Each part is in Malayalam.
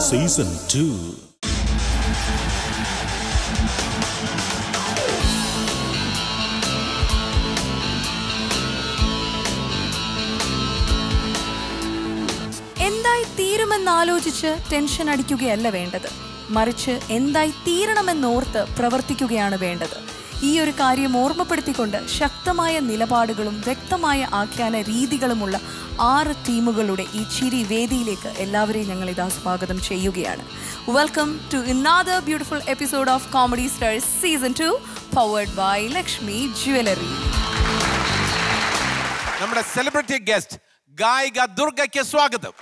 സീസൺ ടു എന്തായി തീരുമെന്നാലോചിച്ച് ടെൻഷൻ അടിക്കുകയല്ല വേണ്ടത് മറിച്ച് എന്തായി തീരണമെന്നോർത്ത് പ്രവർത്തിക്കുകയാണ് വേണ്ടത് ഈ ഒരു കാര്യം ഓർമ്മപ്പെടുത്തിക്കൊണ്ട് ശക്തമായ നിലപാടുകളും വ്യക്തമായ ആഖ്യാന രീതികളുമുള്ള ആറ് ടീമുകളുടെ ഈ ചിരി വേദിയിലേക്ക് എല്ലാവരെയും ഞങ്ങൾ ഇതാ സ്വാഗതം ചെയ്യുകയാണ് welcome to another beautiful episode of comedy stars season two powered by Lakshmi jewellery നമ്മുടെ സെലിബ്രിറ്റി ഗസ്റ്റ് ഗായിക ദുർഗയ്ക്ക് സ്വാഗതം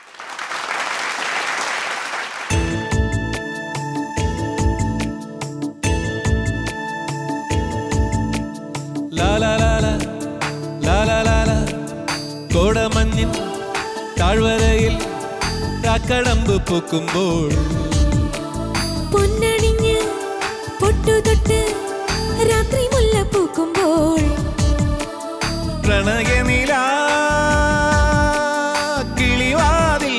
കോടമഞ്ഞിൻ താഴ്വരയിൽ കാക്കടമ്പ് പൂക്കുമ്പോൾ പൊന്നണിഞ്ഞ് പൊട്ടുതൊട്ട് രാത്രി മുല്ല പൂക്കുമ്പോൾ പ്രണയനില കിളിവാതിൽ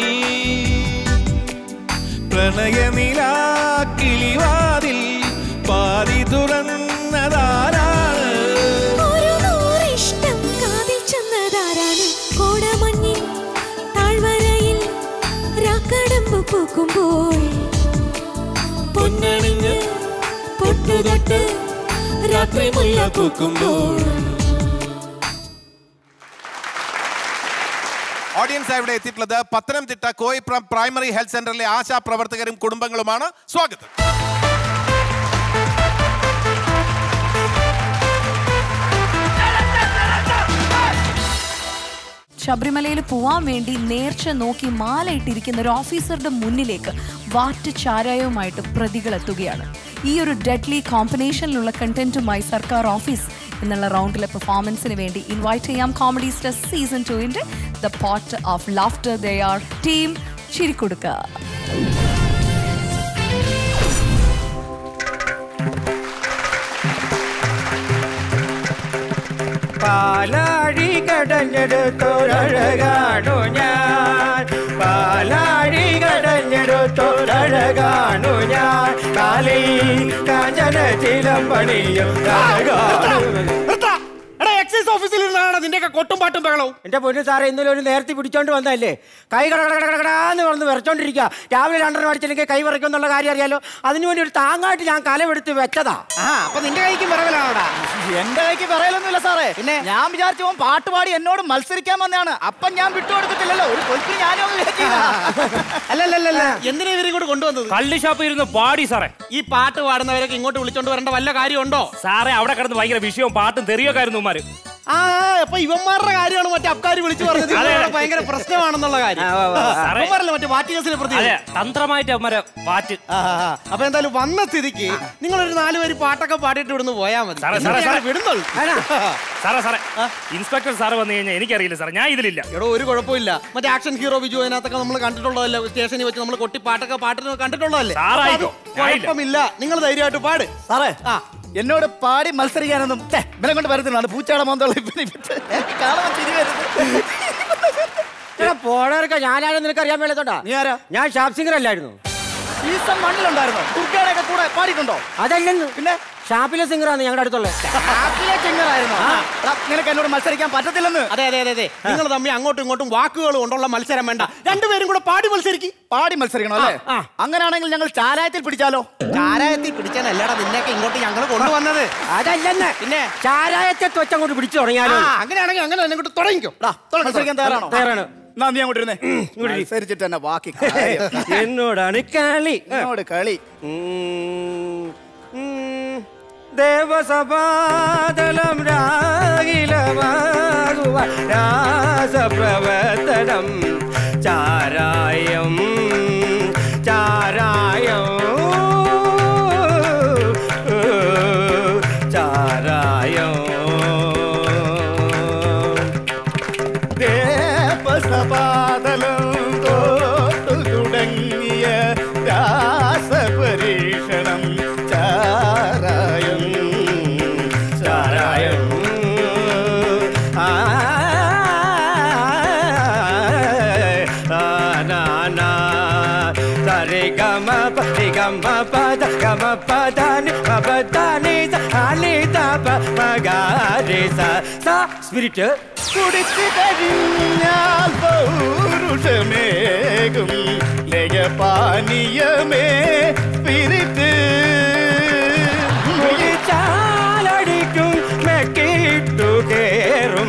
പ്രണയനില കിളിവാതിൽ പാതി തുറന്നതാരാണ് ഒരു നൂറിഷ്ടം കാതിൽ ചെന്നതാരാണ് കോടമഞ്ഞിൻ താഴ്വരയിൽ രാക്കടമ്പ് പൂക്കുമ്പോൾ പൊന്നണിഞ്ഞ് പൊട്ടുതൊട്ട് രാത്രി മുല്ല പൂക്കുമ്പോൾ ഓഡിയൻസ് ഇവിടെ എത്തിയിട്ടുള്ളത് പത്തനംതിട്ട കോയിപ്രം പ്രൈമറി ഹെൽത്ത് സെന്ററിലെ ആശാ പ്രവർത്തകരും കുടുംബങ്ങളുമാണ് സ്വാഗതം ശബരിമലയിൽ പോവാൻ വേണ്ടി നേർച്ച നോക്കി മാലയിട്ടിരിക്കുന്ന ഒരു ഓഫീസറുടെ മുന്നിലേക്ക് വാറ്റ് ചാരായവുമായിട്ട് പ്രതികൾ എത്തുകയാണ് ഈ ഒരു ഡെഡ്ലി കോമ്പിനേഷനിലുള്ള കണ്ടന്റുമായി സർക്കാർ ഓഫീസ് എന്നുള്ള റൗണ്ടിലെ പെർഫോമൻസിന് വേണ്ടി ഇൻവൈറ്റ് ചെയ്യാം കോമഡി സ്റ്റാർ സീസൺ ടുവിൻ്റെ the pot of laughter they are team Chirikkudukka പാലാഴി കടഞ്ഞെടുത്തൊരഴകാണു ഞാൻ പാലാഴി കടഞ്ഞെടുത്തൊരഴകാണു ഞാൻ കാലിൽ കാഞ്ചന ചിലമ്പണിയും എക്സൈസ് ഓഫീസിൽ ഇരുന്നാണ് നിന്റെയൊക്കെ കൊട്ടും പാട്ടും ബഹളവും എന്റെ പൊന്നു സാറേ ഇന്നലെ ഒരു നേരത്തെ പിടിച്ചോണ്ട് വന്നതല്ലേ കൈ കടകടകടകടാന്ന് പറഞ്ഞ് വിറച്ചോണ്ടിരിക്കുക രാവിലെ രണ്ടെണ്ണം അടിച്ചില്ലെങ്കിൽ കൈ വിറയ്ക്കും എന്നുള്ള കാര്യം അറിയാലോ അതിനുവേണ്ടി ഒരു താങ്ങായിട്ട് ഞാൻ കലമെടുത്ത് വെച്ചതാ ആ അപ്പൊ നിന്റെ കൈക്ക് പിറകലാണോടാ എന്റെ കൈക്ക് പറയലൊന്നുമില്ല സാറേ പിന്നെ ഞാൻ വിചാരിച്ചു അവൻ പാട്ടുപാടി എന്നോട് മത്സരിക്കാൻ വന്നതാണ് അപ്പം ഞാൻ വിട്ടുകൊടുക്കത്തില്ലല്ലോ ഒരു കൊൽപ്പി ഞാനും അങ്ങ് കയറ്റിയതാ. അല്ലല്ലല്ല എന്തിനാ ഇവരെ കൂടെ കൊണ്ടുവന്നത് കള്ളി ഷാപ്പ് ഇരുന്ന് പാടി സാറേ ഈ പാട്ട് പാടുന്നവരൊക്കെ ഇങ്ങോട്ട് വിളിച്ചോണ്ട് വരേണ്ട വല്ല കാര്യമുണ്ടോ സാറേ അവിടെ കിടന്ന് ഭയങ്കര വിഷയവും പാട്ടും തെറിയൊക്കെ ആയിരുന്നു ഉമ്മാര് ആ അപ്പൊ ഇവന്മാരുടെ കാര്യമാണ് മറ്റേ അബ്കാരി വിളിച്ചു പറഞ്ഞത് അതെ. ഇവിടെ ഭയങ്കര പ്രശ്നമാണെന്നുള്ള കാര്യം സാറേ. അവന്മാരല്ലേ മറ്റേ വാറ്റ് കേസിനെ പ്രതി അതെ തന്ത്രമായിട്ട് അവന്മാരെ പാറ്റ് ആ, ആ, ആ. അപ്പൊ എന്തായാലും വന്ന സ്ഥിതിക്ക് നിങ്ങളൊരു നാല് പേര് പാട്ടൊക്കെ പാടിയിട്ട് ഇവിടുന്ന് പോയാ മതി സാറേ, സാറേ, എന്നിട്ട് ഞങ്ങൾ സാറേ. വിടുന്നുള്ളൂ സാറേ സാറേ ഇൻസ്പെക്ടർ സാറ് വന്നു കഴിഞ്ഞാൽ എനിക്കറിയില്ല സാറേ ഞാൻ ഇതിലില്ല എടോ ഒരു കുഴപ്പമില്ല മറ്റേ ആക്ഷൻ ഹീറോ ബിജു അതിനകത്തൊക്കെ നമ്മൾ കണ്ടിട്ടുള്ളതല്ലേ സ്റ്റേഷനിൽ വെച്ച് നമ്മൾ കൊട്ടി പാട്ടൊക്കെ പാട്ടിന് കണ്ടിട്ടുള്ളതല്ലേ സാറായിക്കോ. അപ്പൊ അത് ഞാനില്ല. കുഴപ്പമില്ല നിങ്ങൾ ധൈര്യമായിട്ട് പാട് സാറേ ആ എന്നോട് പാടി മത്സരിക്കാനൊന്നും ഛെ, ഇവനെ കൊണ്ട് വരുന്നില്ല പൂച്ചയുടെ മോന്തോളം ഇവനെ വിട്ട് കാണാൻ ചിരി വരുന്നത് പോണവരൊക്കെ ഞാനാരും നിനക്ക് അറിയാൻ മേലത്തോണ്ടാ നീ ആരാ ഞാൻ ഷാപ്പ് സിംഗർ അല്ലായിരുന്നു സീസൺ വണ്ണിലുണ്ടായിരുന്നോ ദുർഗയുടെ ഒക്കെ കൂടെ പാടിയിട്ടുണ്ടോ അതല്ലെന്ന് പിന്നെ ഷാപ്പിലെ സിംഗറാണ് ഞങ്ങളുടെ അടുത്തുള്ള ഹാപ്പിലെ ചെങ്ങറായിരുന്നോ എടാ, നിനക്ക് എന്നോട് മത്സരിക്കാൻ പറ്റത്തില്ലെന്ന് അതെ അതെ അതെ അതെ നിങ്ങൾ തമ്മിൽ അങ്ങോട്ടും ഇങ്ങോട്ടും വാക്കുകൾ കൊണ്ടുള്ള മത്സരം വേണ്ട രണ്ടുപേരും കൂടെ പാടി മത്സരിക്കും പാടി മത്സരിക്കണം അല്ലേ ആ, ആ. അങ്ങനെയാണെങ്കിൽ ഞങ്ങൾ ചാരായത്തിൽ പിടിച്ചാലോ ചാരായത്തിൽ പിടിച്ചാലല്ലടാ നിന്നെയൊക്കെ ഇങ്ങോട്ട് ഞങ്ങൾ കൊണ്ടുവന്നത് അതല്ലെന്ന് പിന്നെ ചാരായത്തെ ത്വച്ച കൊണ്ട് പിടിച്ചു ആ, തുടങ്ങിയാലോ അങ്ങനെയാണെങ്കിൽ അങ്ങനെ തന്നെ ഇങ്ങോട്ട് തുടങ്ങിക്കോ എടാ, മത്സരിക്കാൻ തയ്യാറാണോ തയ്യാറാണ്. എന്നാ നീ അങ്ങോട്ട് ഇരുന്നേ മത്സരിച്ചിട്ട് തന്നെ ബാക്കി കാര്യം. എന്നോടാണ് കളി എന്നോട് കളി ഉം, ഉം, ദേവസഭാതലം രാഗിലമാകുവ രാസപ്രവർത്തനം ചാരായം ചാരായം ചാരായം ദേവസപാതലം തോട്ടു തുടങ്ങിയ രാസപരീക്ഷണം ചാരായം ചാരായം ആ, ആ, നാ, നാ, സരി ഗ മ പ രി ഗ മ പ ധ ഗ മ പ ധ നി പ പ ധ നി സ ആ നി ധ പ മ ഗ രി സ സ സ്പിരിറ്റ് കുടിച്ചു കഴിഞ്ഞാൽ പൗരുഷമേകും ലയപാനീയമേ സ്പിരിറ്റ് കുടിച്ചാലടിക്കും മെക്കിട്ടു കേറും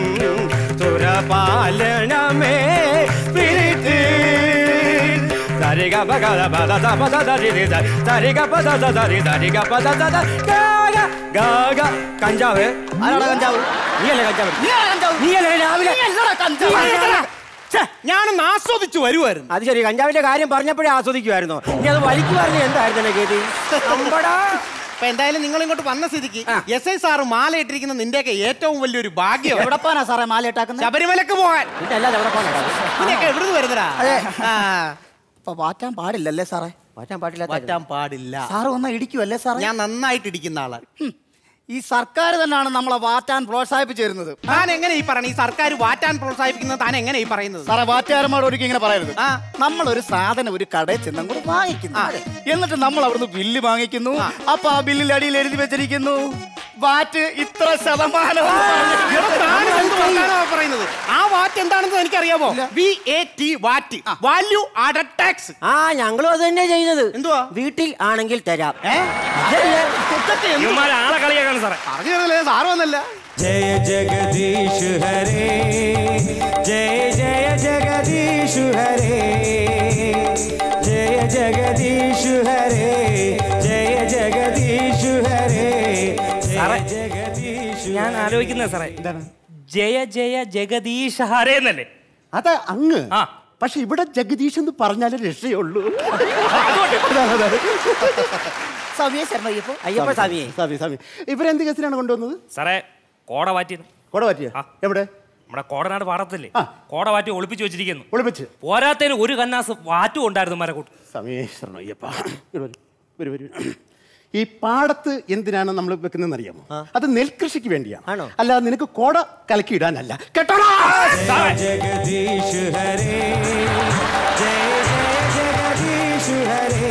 സുരപാലനമേ സ്പിരിറ്റ് സരിഗ പഗ പദ ത പദ ത രി രി സ സരിഗ പദ ത ത രി ത രി ഗ പദ ത ത ഗ ഗ ഗ ഗ കഞ്ചാവ് ആരാടാ കഞ്ചാവ് നീയല്ലേ കഞ്ചാവ് നീയാണോ കഞ്ചാവ് നീയല്ലേ രാവിലെ നീ അല്ലടാ കഞ്ചാവ്. ഛെ, ഞാനൊന്ന് ആസ്വദിച്ചു വരുമായിരുന്നു അത് ശരി കഞ്ചാവിന്റെ കാര്യം പറഞ്ഞപ്പോഴേ ആസ്വദിക്കുമായിരുന്നു ഇനി അത് വലിക്കുമായിരുന്നു എന്തായിരുന്നു ഗതി അമ്പടാ അപ്പൊ എന്തായാലും നിങ്ങൾ ഇങ്ങോട്ട് വന്ന സ്ഥിതിക്ക് എസ് ഐ സാറ് മാല ഇട്ടിരിക്കുന്ന നിന്റെയൊക്കെ ഏറ്റവും വലിയൊരു ഭാഗ്യം എവിടെ പോനാ സാറേ മാല ഇട്ടാക്കുന്നത് ശബരിമലക്ക് പോകാൻ പിന്നെ അല്ലാതെ എവിടെ പോകണം ഇതിനൊക്കെ എവിടുന്ന് വരുന്നടാ ആ, അപ്പൊ വാറ്റാൻ പാടില്ലല്ലേ സാറേ മാറ്റാൻ പാടില്ല പറ്റാൻ പാടില്ല സാറ് വന്നാ ഇടിക്കുമല്ലേ സാറേ ഞാൻ നന്നായിട്ട് ഇടിക്കുന്ന ആളാണ് ഹും. ഈ സർക്കാർ തന്നെയാണ് നമ്മളെ വാറ്റാൻ പ്രോത്സാഹിപ്പിച്ചു തരുന്നത് താൻ എങ്ങനെ ഈ പറയണ ഈ സർക്കാർ വാറ്റാൻ പ്രോത്സാഹിപ്പിക്കുന്നത് താൻ എങ്ങനെ ഈ പറയുന്നത് സാറേ വാറ്റുകാരന്മാരോട് ഒരിക്കലും ഇങ്ങനെ പറയരുത് ആ. നമ്മൾ ഒരു സാധനം ഒരു കടയിൽ ചെന്നും കൂടെ വാങ്ങിക്കുന്നു എന്നിട്ട് നമ്മൾ അവിടുന്ന് ബില്ല് വാങ്ങിക്കുന്നു അപ്പൊ ആ ബില്ലിൽ അടിയിൽ എഴുതി വെച്ചിരിക്കുന്നു വാറ്റ് ഇത്ര ശതമാനം എന്ന് പറഞ്ഞിട്ട് എടാ, താൻ എന്ത് വർത്താനമാ പറയുന്നത് ആ വാറ്റ് എന്താണെന്ന് എനിക്കറിയാമോ V A T VAT value added tax ആ ഞങ്ങളും അത് തന്നെ ചെയ്യുന്നത് എന്തുവാ? വീട്ടിൽ ആണെങ്കിൽ തരാം ഇവന്മാരെ ആളെ കളിയാക്കാണ് സാറേ പറഞ്ഞു തരുന്നില്ലേ സാറ് വന്നല്ല ജയ ജഗദീഷ് ഹരേ ജയ ജയ ജഗദീഷ് ഹരേ ജയ ജഗദീഷ് ഹരേ ജയ ജഗദീഷ് ഹരേ ജയ സാറേ. ജഗദീഷ് ഞാൻ ആലോചിക്കുന്നത് സാറേ ജയ ജയ ജഗദീഷ് ഹരേ എന്നല്ലേ അത് അങ്ങ് ആ. പക്ഷെ ഇവിടെ ജഗദീഷ് എന്ന് പറഞ്ഞാലേ രക്ഷയുള്ളൂ സമയ ശർമ്മ അയ്യപ്പോ അയ്യപ്പ സ്വാമിയെ സ്വാമി സ്വാമി ഇവരെന്ത് കേസിനാണ് കൊണ്ടുവന്നത് സാറേ കോട വാറ്റിന്ന് കോട പറ്റിയ ആ. എവിടെ നമ്മുടെ കോടനാട് പാടത്തില്ലേ ആ. കോട വാറ്റി ഒളിപ്പിച്ചു വെച്ചിരിക്കുന്നു ഒളിപ്പിച്ച് പോരാത്തതിന് ഒരു കന്നാസ് വാറ്റും ഉണ്ടായിരുന്നു മരക്കൂട്ട് സ്വാമി ശരണം അയ്യപ്പ ഇവിടെ വരൂ, വരൂ വരൂ ഈ പാടത്ത് എന്തിനാണ് നമ്മൾ വെക്കുന്നതെന്ന് അറിയാമോ അത് നെൽകൃഷിക്ക് വേണ്ടിയാണ് ആണോ? അല്ല നിനക്ക് കോട കലക്കി ഇടാനല്ല കേട്ടോടാ ജയ ജഗദീഷ് ഹരേ ജയ ജയ ജഗദീഷ് ഹരേ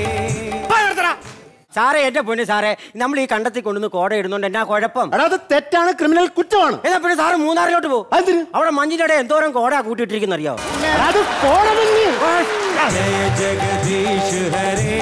സാറേ എന്റെ പൊന്ന് സാറേ നമ്മൾ ഈ കണ്ടത്തിൽ കൊണ്ടുവന്ന് കോട ഇടുന്നുണ്ട് എന്നാ കുഴപ്പം എടാ അത് തെറ്റാണ് ക്രിമിനൽ കുറ്റമാണ് എന്നാ പിന്നെ സാറ് മൂന്നാറിലോട്ട് പോകും അതെന്തിന്? അവിടെ മഞ്ഞിന്റെ ഇടയിൽ എന്തോരം കോട കൂട്ടിയിട്ടിരിക്കുന്ന അറിയോ എടാ, അത് കോട തന്നെ ജയ ജഗദീഷ് ഹരേ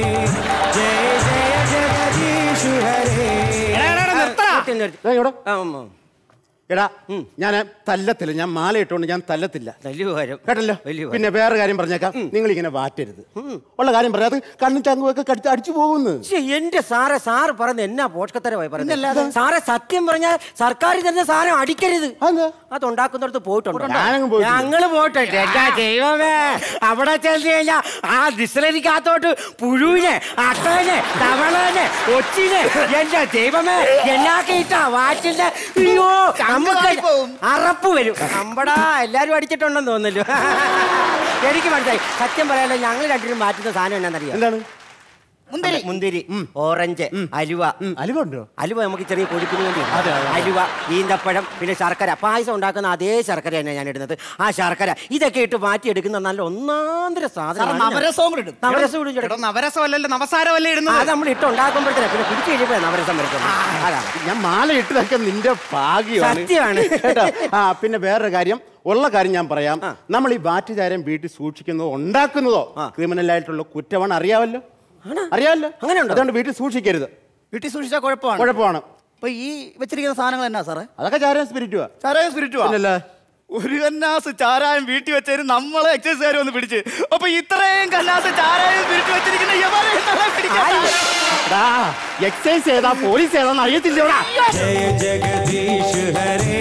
ജയ ജയ ജഗദീഷ് ഹരേ നിർത്തി, നിർത്തി. ഏ, ഇവിടെ. ആ, ഉം, ഉം. എടാ ഞാൻ തല്ലത്തില്ല ഞാൻ മാല ഇട്ടുകൊണ്ട് ഞാൻ തല്ലത്തില്ല വലിയ ഉപകാരം കേട്ടല്ലോ വലിയ ഉപകാരം. പിന്നെ വേറെ കാര്യം പറഞ്ഞേക്കാം നിങ്ങൾ ഇങ്ങനെ വാറ്റരുത് ഉള്ള കാര്യം പറയാം അത് കണ്ണും ചങ്കുമൊക്കെ കടിച്ച് അടിച്ചു പോകുന്നു ശ്ശെ, എന്റെ സാറേ സാറ് പറയുന്നത് എന്നാ പോഷകത്തരമായി പറയുന്നത് സാറേ സത്യം പറഞ്ഞാൽ സർക്കാർ തരുന്ന സാധനം അടിക്കരുത് അതെന്താ? അത് ഉണ്ടാക്കുന്നിടത്ത് പോയിട്ടുണ്ടോ ഞാനങ്ങ് പോയിട്ടില്ല. ഞങ്ങള് പോയിട്ടുണ്ട് എന്താ ദൈവമേ അവിടെ ചെന്ന് കഴിഞ്ഞാ ആ ഡിസ്ലറിക്കകത്തോട്ട് പുഴുവിനെ അട്ടനെ തവളനെ ഒച്ചിനെ എന്റെ ദൈവമേ എല്ലാക്കെ ഇട്ടാ വാറ്റിന്റെ അയ്യോ നമുക്ക് കാറിപ്പോവും. അറപ്പ് വരും അമ്പടാ എല്ലാരും അടിച്ചിട്ടുണ്ടെന്ന് തോന്നല്ലോ എനിക്ക് മനസ്സിലായി സത്യം പറയാലോ ഞങ്ങൾ രണ്ടിനും മാറ്റുന്ന സാധനം എന്നാന്നറിയാം എന്താണ് മുന്തിരി മുന്തിരി ഓറഞ്ച് അലുവ ഉം, അലുവ ഉണ്ടോ അലുവ നമുക്ക് ചെറിയ കൊഴുപ്പിന് വേണ്ടി അലുവ ഈന്തപ്പഴം പിന്നെ ശർക്കര പായസം ഉണ്ടാക്കുന്ന അതേ ശർക്കര തന്നെ ഞാൻ ഇടുന്നത് ആ ശർക്കര ഇതൊക്കെ ഇട്ട് മാറ്റിയെടുക്കുന്ന നല്ല ഒന്നാന്തര സാറേ സാധനം നവരസവും കൂടെ ഇടും നവരസം ഇടും ചേട്ടാ. എടോ നവരസമല്ലല്ലോ നവസാരമല്ലേ ഇടുന്നത് അത് നമ്മൾ ഇട്ട് ഉണ്ടാക്കുമ്പോഴത്തേനെ പിന്നെ പിടിച്ചു കഴിയുമ്പോഴേ നവരസം വരുത്തുള്ളൂ അതാണ് ഞാൻ മാല ഇട്ടതൊക്കെ നിന്റെ ഭാഗ്യമാണ് സത്യമാണ്. കേട്ടോ? ആ പിന്നെ വേറൊരു കാര്യം ഉള്ള കാര്യം ഞാൻ പറയാം നമ്മൾ ഈ ബാറ്റുചാരം വീട്ടിൽ സൂക്ഷിക്കുന്നതോ ഉണ്ടാക്കുന്നതോ ക്രിമിനൽ ആയിട്ടുള്ള കുറ്റമാണ് അറിയാമല്ലോ അറിയാമല്ലോ അങ്ങനെയുണ്ടോ? അതുകൊണ്ട് വീട്ടിൽ സൂക്ഷിക്കരുത് വീട്ടിൽ സൂക്ഷിച്ചാൽ കുഴപ്പമാണ് കുഴപ്പമാണ് അപ്പൊ ഈ വെച്ചിരിക്കുന്ന സാധനങ്ങൾ എന്നാ സാറേ അതൊക്കെ ചാരം സ്പിരിറ്റുവാ ചാരായം സ്പിരിറ്റ് പിന്നല്ലേ? ഒരു കന്നാസ് ചാരായം വീട്ടിൽ വെച്ചതിന് നമ്മളെ എക്സൈസുകാർ വന്ന് പിടിച്ച് അപ്പൊ ഇത്രയും കന്നാസ് ചാരായം സ്പിരിറ്റ് വെച്ചിരിക്കുന്ന യവനെ നമ്മളെ പിടിക്കാൻ എടാ, എക്സൈസ് ഏതാ പോലീസ് ഏതാന്ന് അറിയത്തില്ലടാ ജയ ജഗദീഷ് ഹരേ